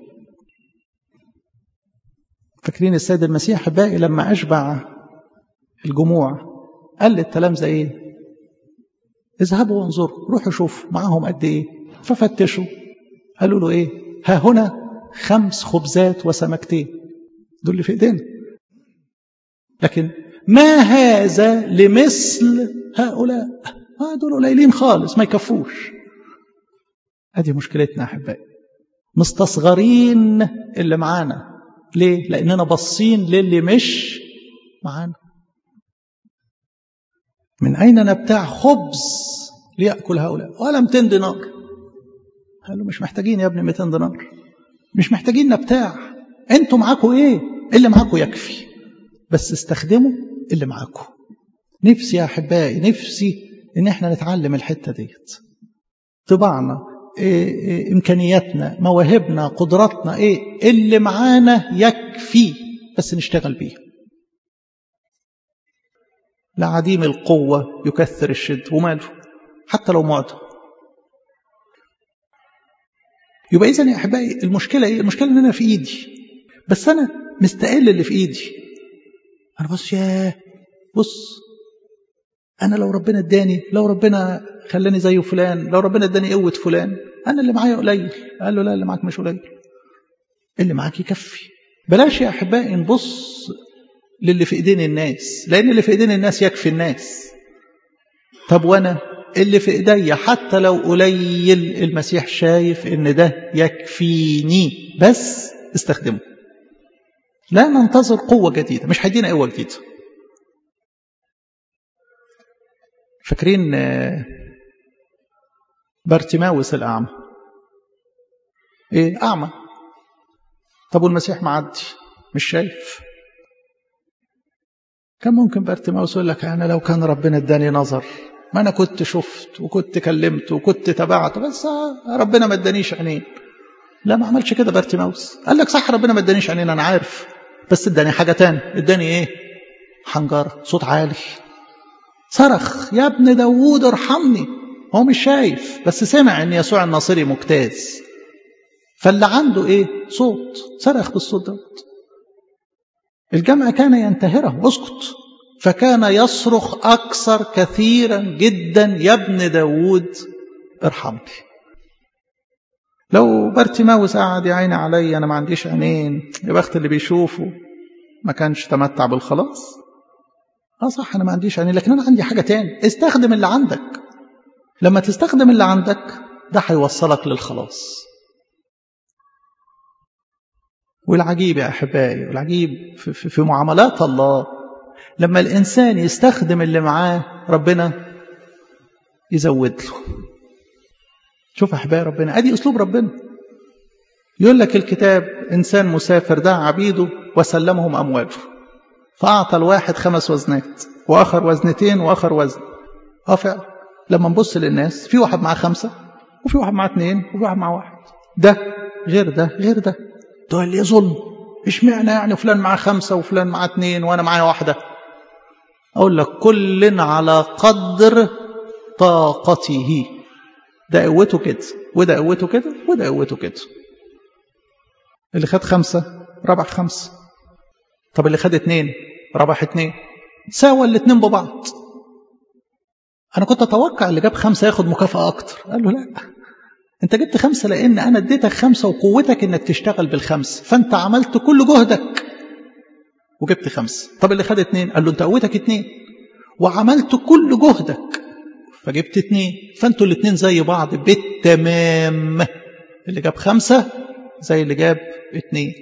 فاكرين السيد المسيح باقي لما اشبع الجموع قال للتلامذه ايه اذهبوا وانظروا روحوا شوفوا معاهم قد ايه ففتشوا قالوا له ايه ها هنا خمس خبزات وسمكتين دول اللي في ايدينا لكن ما هذا لمثل هؤلاء آه دول قليلين خالص ما يكفوش ادي مشكلتنا احبائي مستصغرين اللي معانا ليه لاننا باصين للي مش معانا من اين نبتاع خبز ليأكل هؤلاء ولا 200 دينار قالوا مش محتاجين يا ابني 200 دينار مش محتاجين نبتاع انتوا معاكم ايه اللي معاكم يكفي بس استخدموا اللي معاكم نفسي يا احبائي نفسي ان احنا نتعلم الحته ديت طباعنا إيه إيه امكانياتنا مواهبنا قدراتنا ايه اللي معانا يكفي بس نشتغل بيه لعديم القوه يكثر الشد وماله حتى لو معدم يبقى اذا يا احبائي المشكله ايه المشكله ان انا في ايدي بس انا مستقل اللي في ايدي انا بص يا بص انا لو ربنا اداني لو ربنا خلاني زي فلان لو ربنا اداني قوه فلان انا اللي معايا قليل قال له لا اللي معاك مش قليل اللي معاك يكفي بلاش يا احبائي نبص للي في ايدين الناس لان اللي في ايدين الناس يكفي الناس طب وانا اللي في ايديا حتى لو قليل المسيح شايف ان ده يكفيني بس استخدمه لا ننتظر قوة جديدة مش هيدينا قوة جديدة فاكرين بارتيماوس الأعمى إيه أعمى طب والمسيح معدي مش شايف كان ممكن بارتيماوس يقول لك أنا لو كان ربنا اداني نظر ما أنا كنت شفت وكنت كلمت وكنت تبعت بس ربنا ما ادانيش عينين لا ما عملش كده بارتيماوس قال لك صح ربنا ما ادانيش عينين أنا عارف بس اداني حاجة تاني اداني ايه حنجرة صوت عالي صرخ يا ابن داوود ارحمني هو مش شايف بس سمع ان يسوع الناصري مجتاز فاللي عنده ايه صوت صرخ بالصوت دوت الجمع كان ينتهره اسكت فكان يصرخ اكثر كثيرا جدا يا ابن داوود ارحمني لو بارتيماوس قعد يا عيني عليا انا ما عنديش عينين يا بخت اللي بيشوفه ما كانش تمتع بالخلاص اه صح انا ما عنديش عينين لكن انا عندي حاجه تاني استخدم اللي عندك لما تستخدم اللي عندك ده هيوصلك للخلاص والعجيب يا احبائي والعجيب في, في, في معاملات الله لما الانسان يستخدم اللي معاه ربنا يزود له شوف احبائي ربنا ادي اسلوب ربنا يقول لك الكتاب انسان مسافر دعا عبيده وسلمهم امواله فاعطى الواحد خمس وزنات واخر وزنتين واخر وزن اه فعلا لما نبص للناس في واحد معاه خمسه وفي واحد معاه اثنين وفي واحد معاه واحد ده غير ده غير ده ده اللي يظن اشمعنى يعني فلان معاه خمسه وفلان معاه اثنين وانا معايا واحده اقول لك كل على قدر طاقته ده قوته كده وده قوته كده وده قوته كده اللي خد خمسة ربح خمسة طب اللي خد اتنين ربح اتنين ساوى الاتنين ببعض أنا كنت أتوقع اللي جاب خمسة ياخد مكافأة أكتر قال له لا أنت جبت خمسة لأن أنا اديتك خمسة وقوتك إنك تشتغل بالخمسة فأنت عملت كل جهدك وجبت خمسة طب اللي خد اتنين قال له أنت قوتك اتنين وعملت كل جهدك فجبت اتنين فانتوا الاتنين زي بعض بالتمام اللي جاب خمسة زي اللي جاب اتنين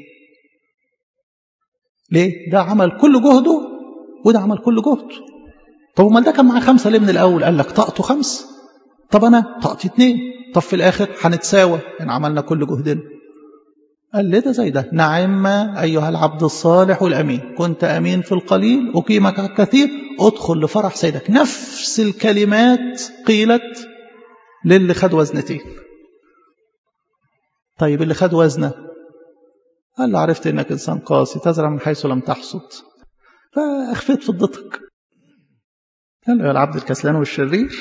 ليه؟ ده عمل كل جهده وده عمل كل جهده طب امال ده كان معاه خمسة ليه من الأول؟ قال لك طاقته خمسة طب أنا طاقتي اتنين طب في الآخر هنتساوى إن عملنا كل جهدنا قال لي ده زي ده نعم أيها العبد الصالح الأمين كنت أمين في القليل أقيمك على الكثير ادخل لفرح سيدك نفس الكلمات قيلت للي خد وزنتين طيب اللي خد وزنه قال له عرفت انك انسان قاسي تزرع من حيث لم تحصد فاخفيت فضتك قال له يا العبد الكسلان والشرير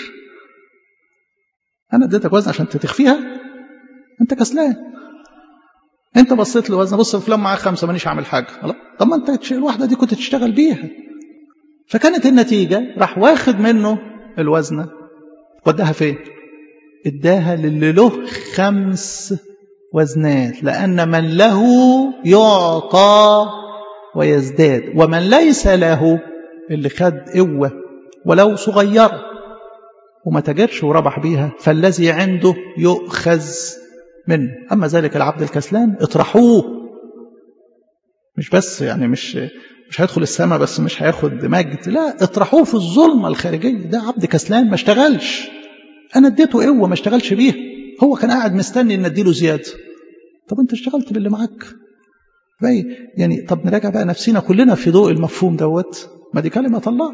انا اديتك وزن عشان تخفيها انت كسلان انت بصيت لوزن بص فلان معاه خمسه مانيش عامل حاجه طب ما انت الواحده دي كنت تشتغل بيها فكانت النتيجه راح واخد منه الوزنه وداها فين اداها للي له خمس وزنات لأن من له يعطى ويزداد ومن ليس له اللي خد قوة ولو صغيرة وما تجرش وربح بيها فالذي عنده يؤخذ منه أما ذلك العبد الكسلان اطرحوه مش بس يعني مش مش هيدخل السماء بس مش هياخد مجد لا اطرحوه في الظلمة الخارجية ده عبد كسلان ما اشتغلش أنا اديته قوة ما اشتغلش بيها هو كان قاعد مستني ان اديله زياده طب انت اشتغلت باللي معاك باي يعني طب نراجع بقى نفسنا كلنا في ضوء المفهوم دوت ما دي كلمه الله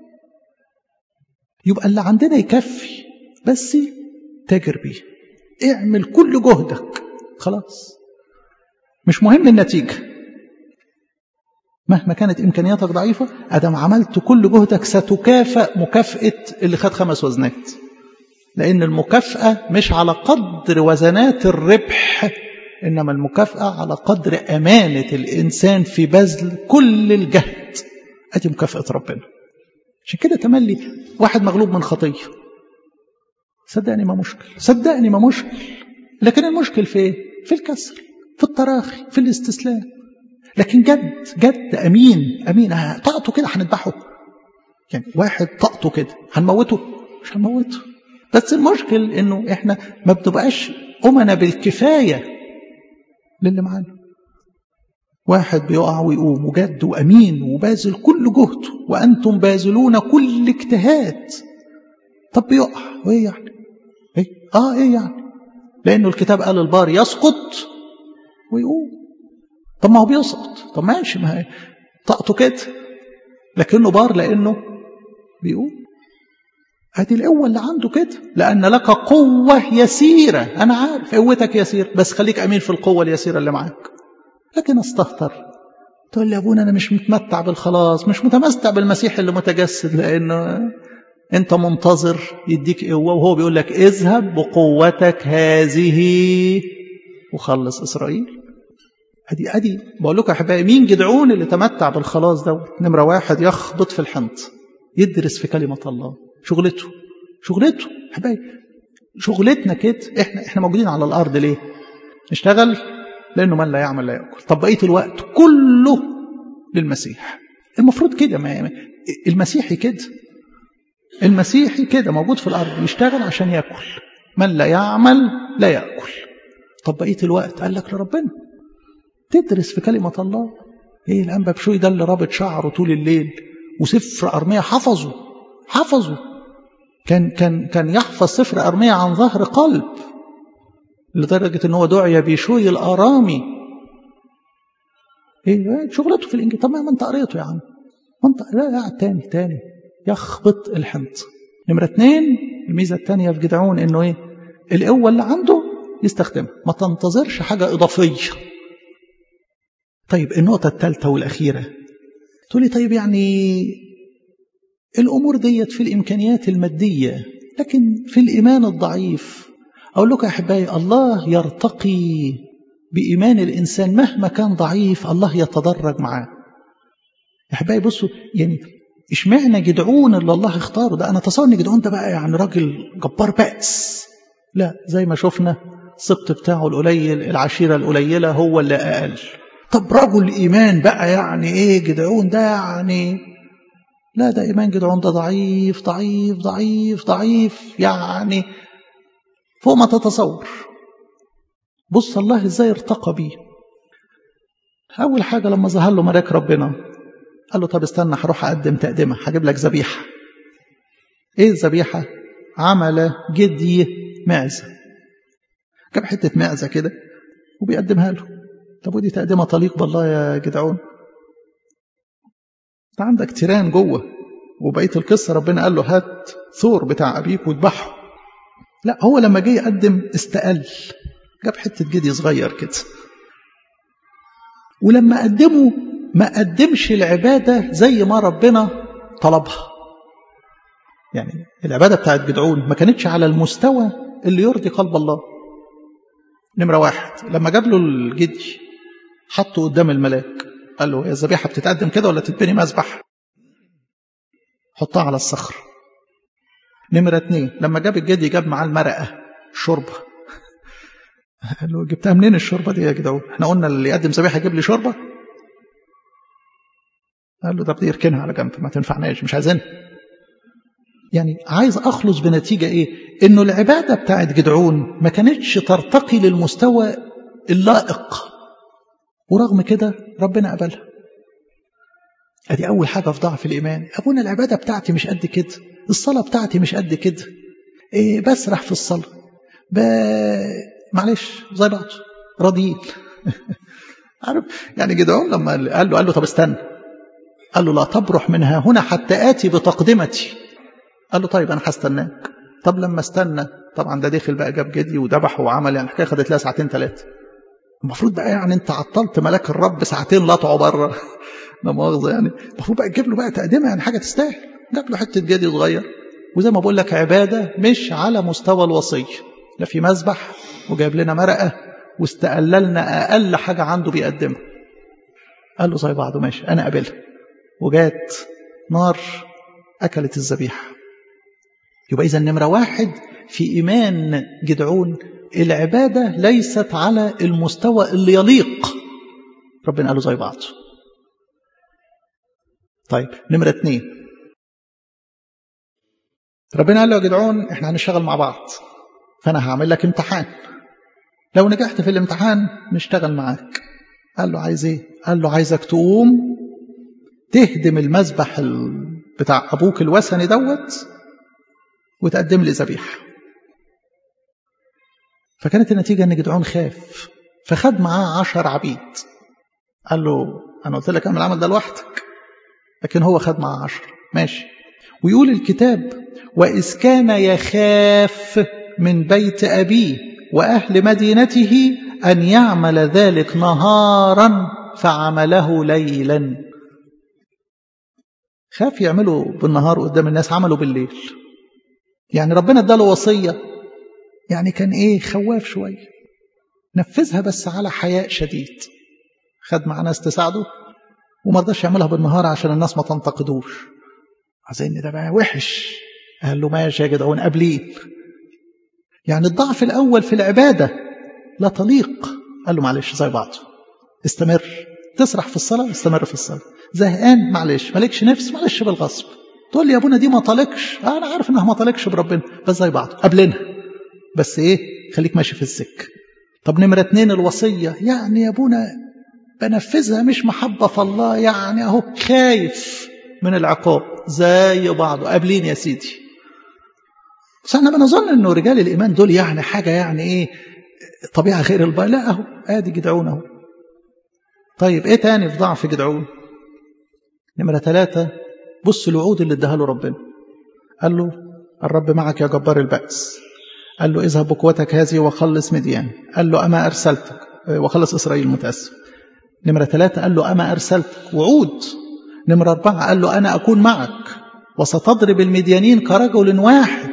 يبقى اللي عندنا يكفي بس تاجر بيه اعمل كل جهدك خلاص مش مهم النتيجه مهما كانت امكانياتك ضعيفه ادم عملت كل جهدك ستكافئ مكافاه اللي خد خمس وزنات لأن المكافأة مش على قدر وزنات الربح إنما المكافأة على قدر أمانة الإنسان في بذل كل الجهد أدي مكافأة ربنا عشان كده تملي واحد مغلوب من خطية صدقني ما مشكل صدقني ما مشكل لكن المشكل في ايه؟ في الكسل في التراخي في الاستسلام لكن جد جد أمين أمين طاقته كده هنذبحه يعني واحد طاقته كده هنموته مش هنموته بس المشكل انه احنا ما بتبقاش امنا بالكفايه للي معانا واحد بيقع ويقوم وجد وامين وباذل كل جهده وانتم باذلون كل اجتهاد طب بيقع وايه يعني ايه اه ايه يعني لانه الكتاب قال البار يسقط ويقوم طب ما هو بيسقط طب ماشي ما هي طاقته كده لكنه بار لانه بيقوم ادي القوه اللي عنده كده لان لك قوه يسيره انا عارف قوتك يسير بس خليك امين في القوه اليسيره اللي معاك لكن استهتر تقول لي يا ابونا انا مش متمتع بالخلاص مش متمتع بالمسيح اللي متجسد لانه انت منتظر يديك قوه وهو بيقول لك اذهب بقوتك هذه وخلص اسرائيل ادي ادي بقول لكم يا احبائي مين جدعون اللي تمتع بالخلاص دوت نمره واحد يخبط في الحنط يدرس في كلمه الله شغلته شغلته حبايبي شغلتنا كده احنا احنا موجودين على الارض ليه نشتغل لانه من لا يعمل لا ياكل طب بقيه الوقت كله للمسيح المفروض كده ما المسيحي كده المسيحي كده موجود في الارض يشتغل عشان ياكل من لا يعمل لا ياكل طب بقيه الوقت قال لك لربنا تدرس في كلمه الله ايه الانبا بشوي ده اللي رابط شعره طول الليل وسفر ارميه حفظه حفظه كان كان كان يحفظ سفر ارميه عن ظهر قلب لدرجه ان هو دعي بشوي الارامي ايه شغلته في الانجيل طب ما انت قريته يا عم ما انت لا قاعد تاني تاني يخبط الحنط نمره اثنين الميزه الثانيه في جدعون انه ايه القوه اللي عنده يستخدمها ما تنتظرش حاجه اضافيه طيب النقطه الثالثه والاخيره تقولي طيب يعني الأمور ديت في الإمكانيات المادية لكن في الإيمان الضعيف أقول لكم يا أحبائي الله يرتقي بإيمان الإنسان مهما كان ضعيف الله يتدرج معاه يا أحبائي بصوا يعني اشمعنى جدعون اللي الله اختاره ده أنا أتصور إن جدعون ده بقى يعني راجل جبار بأس لا زي ما شفنا السبط بتاعه القليل العشيرة القليلة هو اللي أقل طب رجل إيمان بقى يعني إيه جدعون ده يعني لا ده إيمان جدعون ده ضعيف ضعيف ضعيف ضعيف يعني فوق ما تتصور بص الله ازاي ارتقى بيه أول حاجة لما ظهر له ملاك ربنا قال له طب استنى هروح أقدم تقدمة هجيب لك ذبيحة إيه الذبيحة؟ عمل جدي معزة جاب حتة معزة كده وبيقدمها له طب ودي تقدمة طليق بالله يا جدعون انت عندك تيران جوه وبقيه القصه ربنا قال له هات ثور بتاع ابيك واذبحه لا هو لما جه يقدم استقل جاب حته جدي صغير كده ولما قدمه ما قدمش العباده زي ما ربنا طلبها يعني العباده بتاعت جدعون ما كانتش على المستوى اللي يرضي قلب الله نمره واحد لما جاب له الجدي حطه قدام الملاك قال له يا الذبيحه بتتقدم كده ولا تتبني مذبح حطها على الصخر نمرة اتنين لما جاب الجدي جاب معاه المرقة الشوربة قال له جبتها منين الشوربة دي يا جدعون احنا قلنا اللي يقدم ذبيحة يجيب لي شوربة قال له طب دي اركنها على جنب ما تنفعناش مش عايزينها يعني عايز اخلص بنتيجة ايه انه العبادة بتاعت جدعون ما كانتش ترتقي للمستوى اللائق ورغم كده ربنا قبلها ادي اول حاجه في ضعف الايمان ابونا العباده بتاعتي مش قد كده الصلاه بتاعتي مش قد كده إيه بسرح في الصلاه ب... معلش زي بعض راضيين عارف يعني جدعون لما قال له قال له طب استنى قال له لا تبرح منها هنا حتى اتي بتقدمتي قال له طيب انا هستناك طب لما استنى طبعا ده دخل بقى جاب جدي وذبح وعمل يعني الحكايه خدت لها ساعتين ثلاثه المفروض بقى يعني انت عطلت ملاك الرب ساعتين لطعوا بره لا مؤاخذه يعني المفروض بقى تجيب له بقى تقدمه يعني حاجه تستاهل جاب له حته جدي صغير وزي ما بقول لك عباده مش على مستوى الوصيه لا في مذبح وجايب لنا مرقه واستقللنا اقل حاجه عنده بيقدمها قال له زي بعضه ماشي انا قابلها وجات نار اكلت الذبيحه يبقى اذا نمره واحد في ايمان جدعون العباده ليست على المستوى اللي يليق ربنا قال له زي بعضه طيب نمرة اتنين ربنا قال له يا جدعون احنا هنشتغل مع بعض فانا هعمل لك امتحان لو نجحت في الامتحان نشتغل معاك قال له عايز ايه قال له عايزك تقوم تهدم المذبح بتاع ابوك الوثني دوت وتقدم لي ذبيحه فكانت النتيجه ان جدعون خاف فخد معاه عشر عبيد قال له انا قلت لك اعمل العمل ده لوحدك لكن هو خد معاه عشر ماشي ويقول الكتاب وإذ كان يخاف من بيت أبيه وأهل مدينته أن يعمل ذلك نهارا فعمله ليلا خاف يعمله بالنهار قدام الناس عمله بالليل يعني ربنا اداله وصية يعني كان ايه خواف شوية نفذها بس على حياء شديد خد مع ناس تساعده وما رضاش يعملها بالنهار عشان الناس ما تنتقدوش عايزين ده بقى وحش قال له ماشي يا جدعون قابلين يعني الضعف الاول في العباده لا تليق قال له معلش زي بعض استمر تسرح في الصلاه استمر في الصلاه زهقان معلش مالكش نفس معلش بالغصب تقول لي يا ابونا دي ما طالقش انا عارف انها ما طالقش بربنا بس زي بعض قابلينها بس ايه خليك ماشي في السك طب نمره اتنين الوصيه يعني يا ابونا بنفذها مش محبة في الله يعني أهو خايف من العقاب زي بعضه قابلين يا سيدي بس احنا بنظن انه رجال الايمان دول يعني حاجه يعني ايه طبيعه غير الباقي لا اهو ادي جدعون اهو طيب ايه تاني في ضعف جدعون نمره ثلاثة بص الوعود اللي اداها له ربنا قال له الرب معك يا جبار البأس قال له اذهب بقوتك هذه وخلص مديان قال له أما أرسلتك وخلص إسرائيل متأسف نمرة ثلاثة قال له أما أرسلتك وعود نمرة أربعة قال له أنا أكون معك وستضرب المديانين كرجل واحد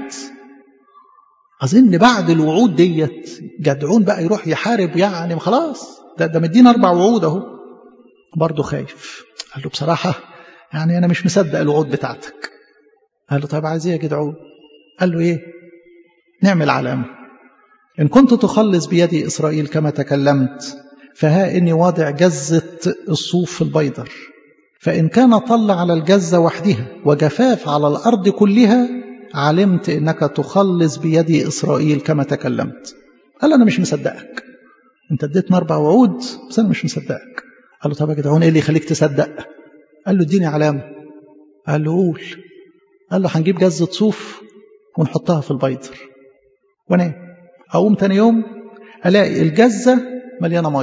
أظن بعد الوعود ديت جدعون بقى يروح يحارب يعني خلاص ده, ده مدينا أربع وعود أهو برضه خايف قال له بصراحة يعني أنا مش مصدق الوعود بتاعتك قال له طيب عايز إيه يا جدعون قال له إيه نعمل علامة إن كنت تخلص بيدي إسرائيل كما تكلمت فها إني واضع جزة الصوف في البيضر فإن كان طل على الجزة وحدها وجفاف على الأرض كلها علمت إنك تخلص بيدي إسرائيل كما تكلمت قال أنا مش مصدقك أنت اديتنا أربع وعود بس أنا مش مصدقك قال له طب يا جدعون إيه اللي يخليك تصدق قال له اديني علامة قال له قول قال له هنجيب جزة صوف ونحطها في البيضر وانام أقوم تاني يوم ألاقي الجزة مليانة مية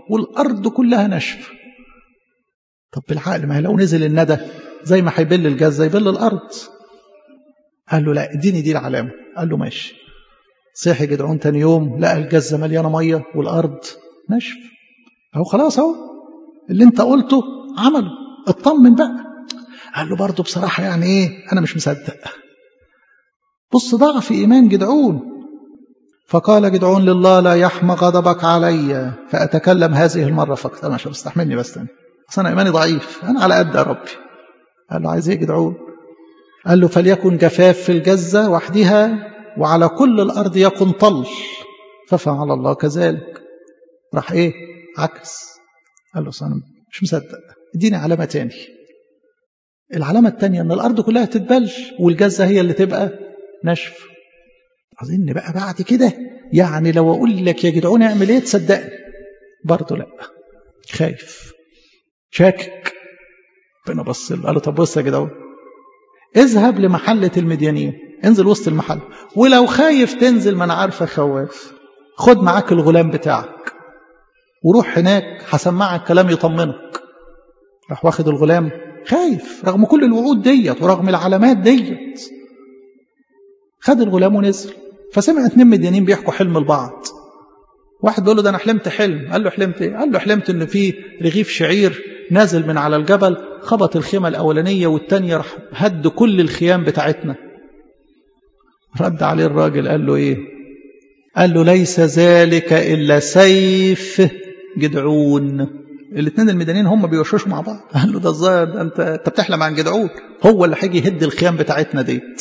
والأرض كلها نشف طب بالعقل ما لو نزل الندى زي ما هيبل الجزة يبل الأرض قال له لا اديني دي العلامة قال له ماشي صحي جدعون تاني يوم لقى الجزة مليانة مية والأرض نشف أهو خلاص أهو اللي أنت قلته عمله اطمن بقى قال له برضه بصراحة يعني إيه أنا مش مصدق بص ضعف إيمان جدعون فقال جدعون لله لا يحمى غضبك علي فأتكلم هذه المرة فقط أنا مش مستحملني بس تاني أصل أنا إيماني ضعيف أنا على قد يا ربي قال له عايز إيه جدعون قال له فليكن جفاف في الجزة وحدها وعلى كل الأرض يكن طل ففعل الله كذلك راح إيه عكس قال له أنا مش مصدق اديني علامة تاني العلامة التانية أن الأرض كلها تتبل والجزة هي اللي تبقى نشف أظن بقى بعد كده يعني لو أقول لك يا جدعون اعمل إيه تصدقني برضه لا خايف شاكك ربنا بص له قال له طب بص يا جدعون اذهب لمحلة المديانين انزل وسط المحل ولو خايف تنزل ما انا عارفه خواف خد معاك الغلام بتاعك وروح هناك هسمعك كلام يطمنك راح واخد الغلام خايف رغم كل الوعود ديت ورغم العلامات ديت خد الغلام ونزل فسمع اتنين مديانين بيحكوا حلم لبعض واحد بيقول له ده انا حلمت حلم قال له حلمت ايه قال له حلمت ان في رغيف شعير نازل من على الجبل خبط الخيمه الاولانيه والثانيه راح هد كل الخيام بتاعتنا رد عليه الراجل قال له ايه قال له ليس ذلك الا سيف جدعون الاثنين الميدانيين هم بيوشوشوا مع بعض قال له ده الظاهر ده انت انت بتحلم عن جدعون هو اللي هيجي يهد الخيام بتاعتنا ديت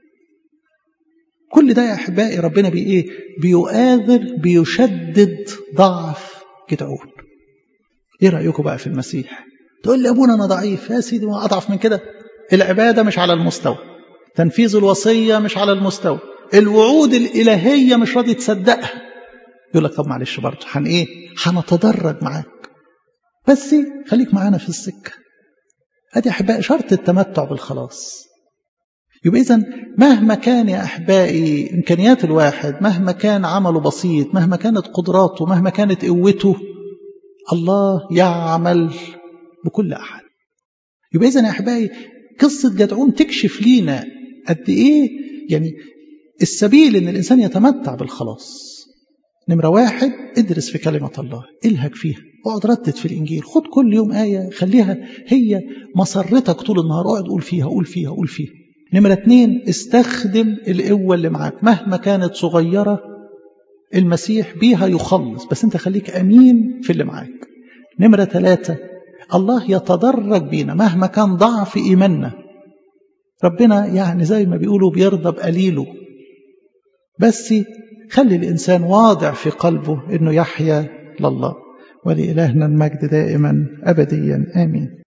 كل ده يا احبائي ربنا بي ايه بيؤاذر بيشدد ضعف جدعون ايه رايكم بقى في المسيح تقول لي ابونا انا ضعيف يا سيدي ما اضعف من كده العباده مش على المستوى تنفيذ الوصيه مش على المستوى الوعود الالهيه مش راضي تصدقها يقول لك طب معلش برضه هن ايه هنتدرج معاك بس خليك معانا في السكه ادي احبائي شرط التمتع بالخلاص يبقى إذا مهما كان يا أحبائي إمكانيات الواحد مهما كان عمله بسيط مهما كانت قدراته مهما كانت قوته الله يعمل بكل أحد يبقى إذا يا أحبائي قصة جدعون تكشف لينا قد إيه يعني السبيل إن الإنسان يتمتع بالخلاص نمرة واحد ادرس في كلمة الله الهك فيها اقعد ردد في الإنجيل خد كل يوم آية خليها هي مسرتك طول النهار اقعد قول فيها قول فيها قول فيها نمرة اتنين استخدم القوة اللي معاك مهما كانت صغيرة المسيح بيها يخلص بس انت خليك أمين في اللي معاك نمرة ثلاثة الله يتدرج بينا مهما كان ضعف إيماننا ربنا يعني زي ما بيقولوا بيرضى بقليله بس خلي الإنسان واضع في قلبه أنه يحيا لله ولإلهنا المجد دائما أبديا آمين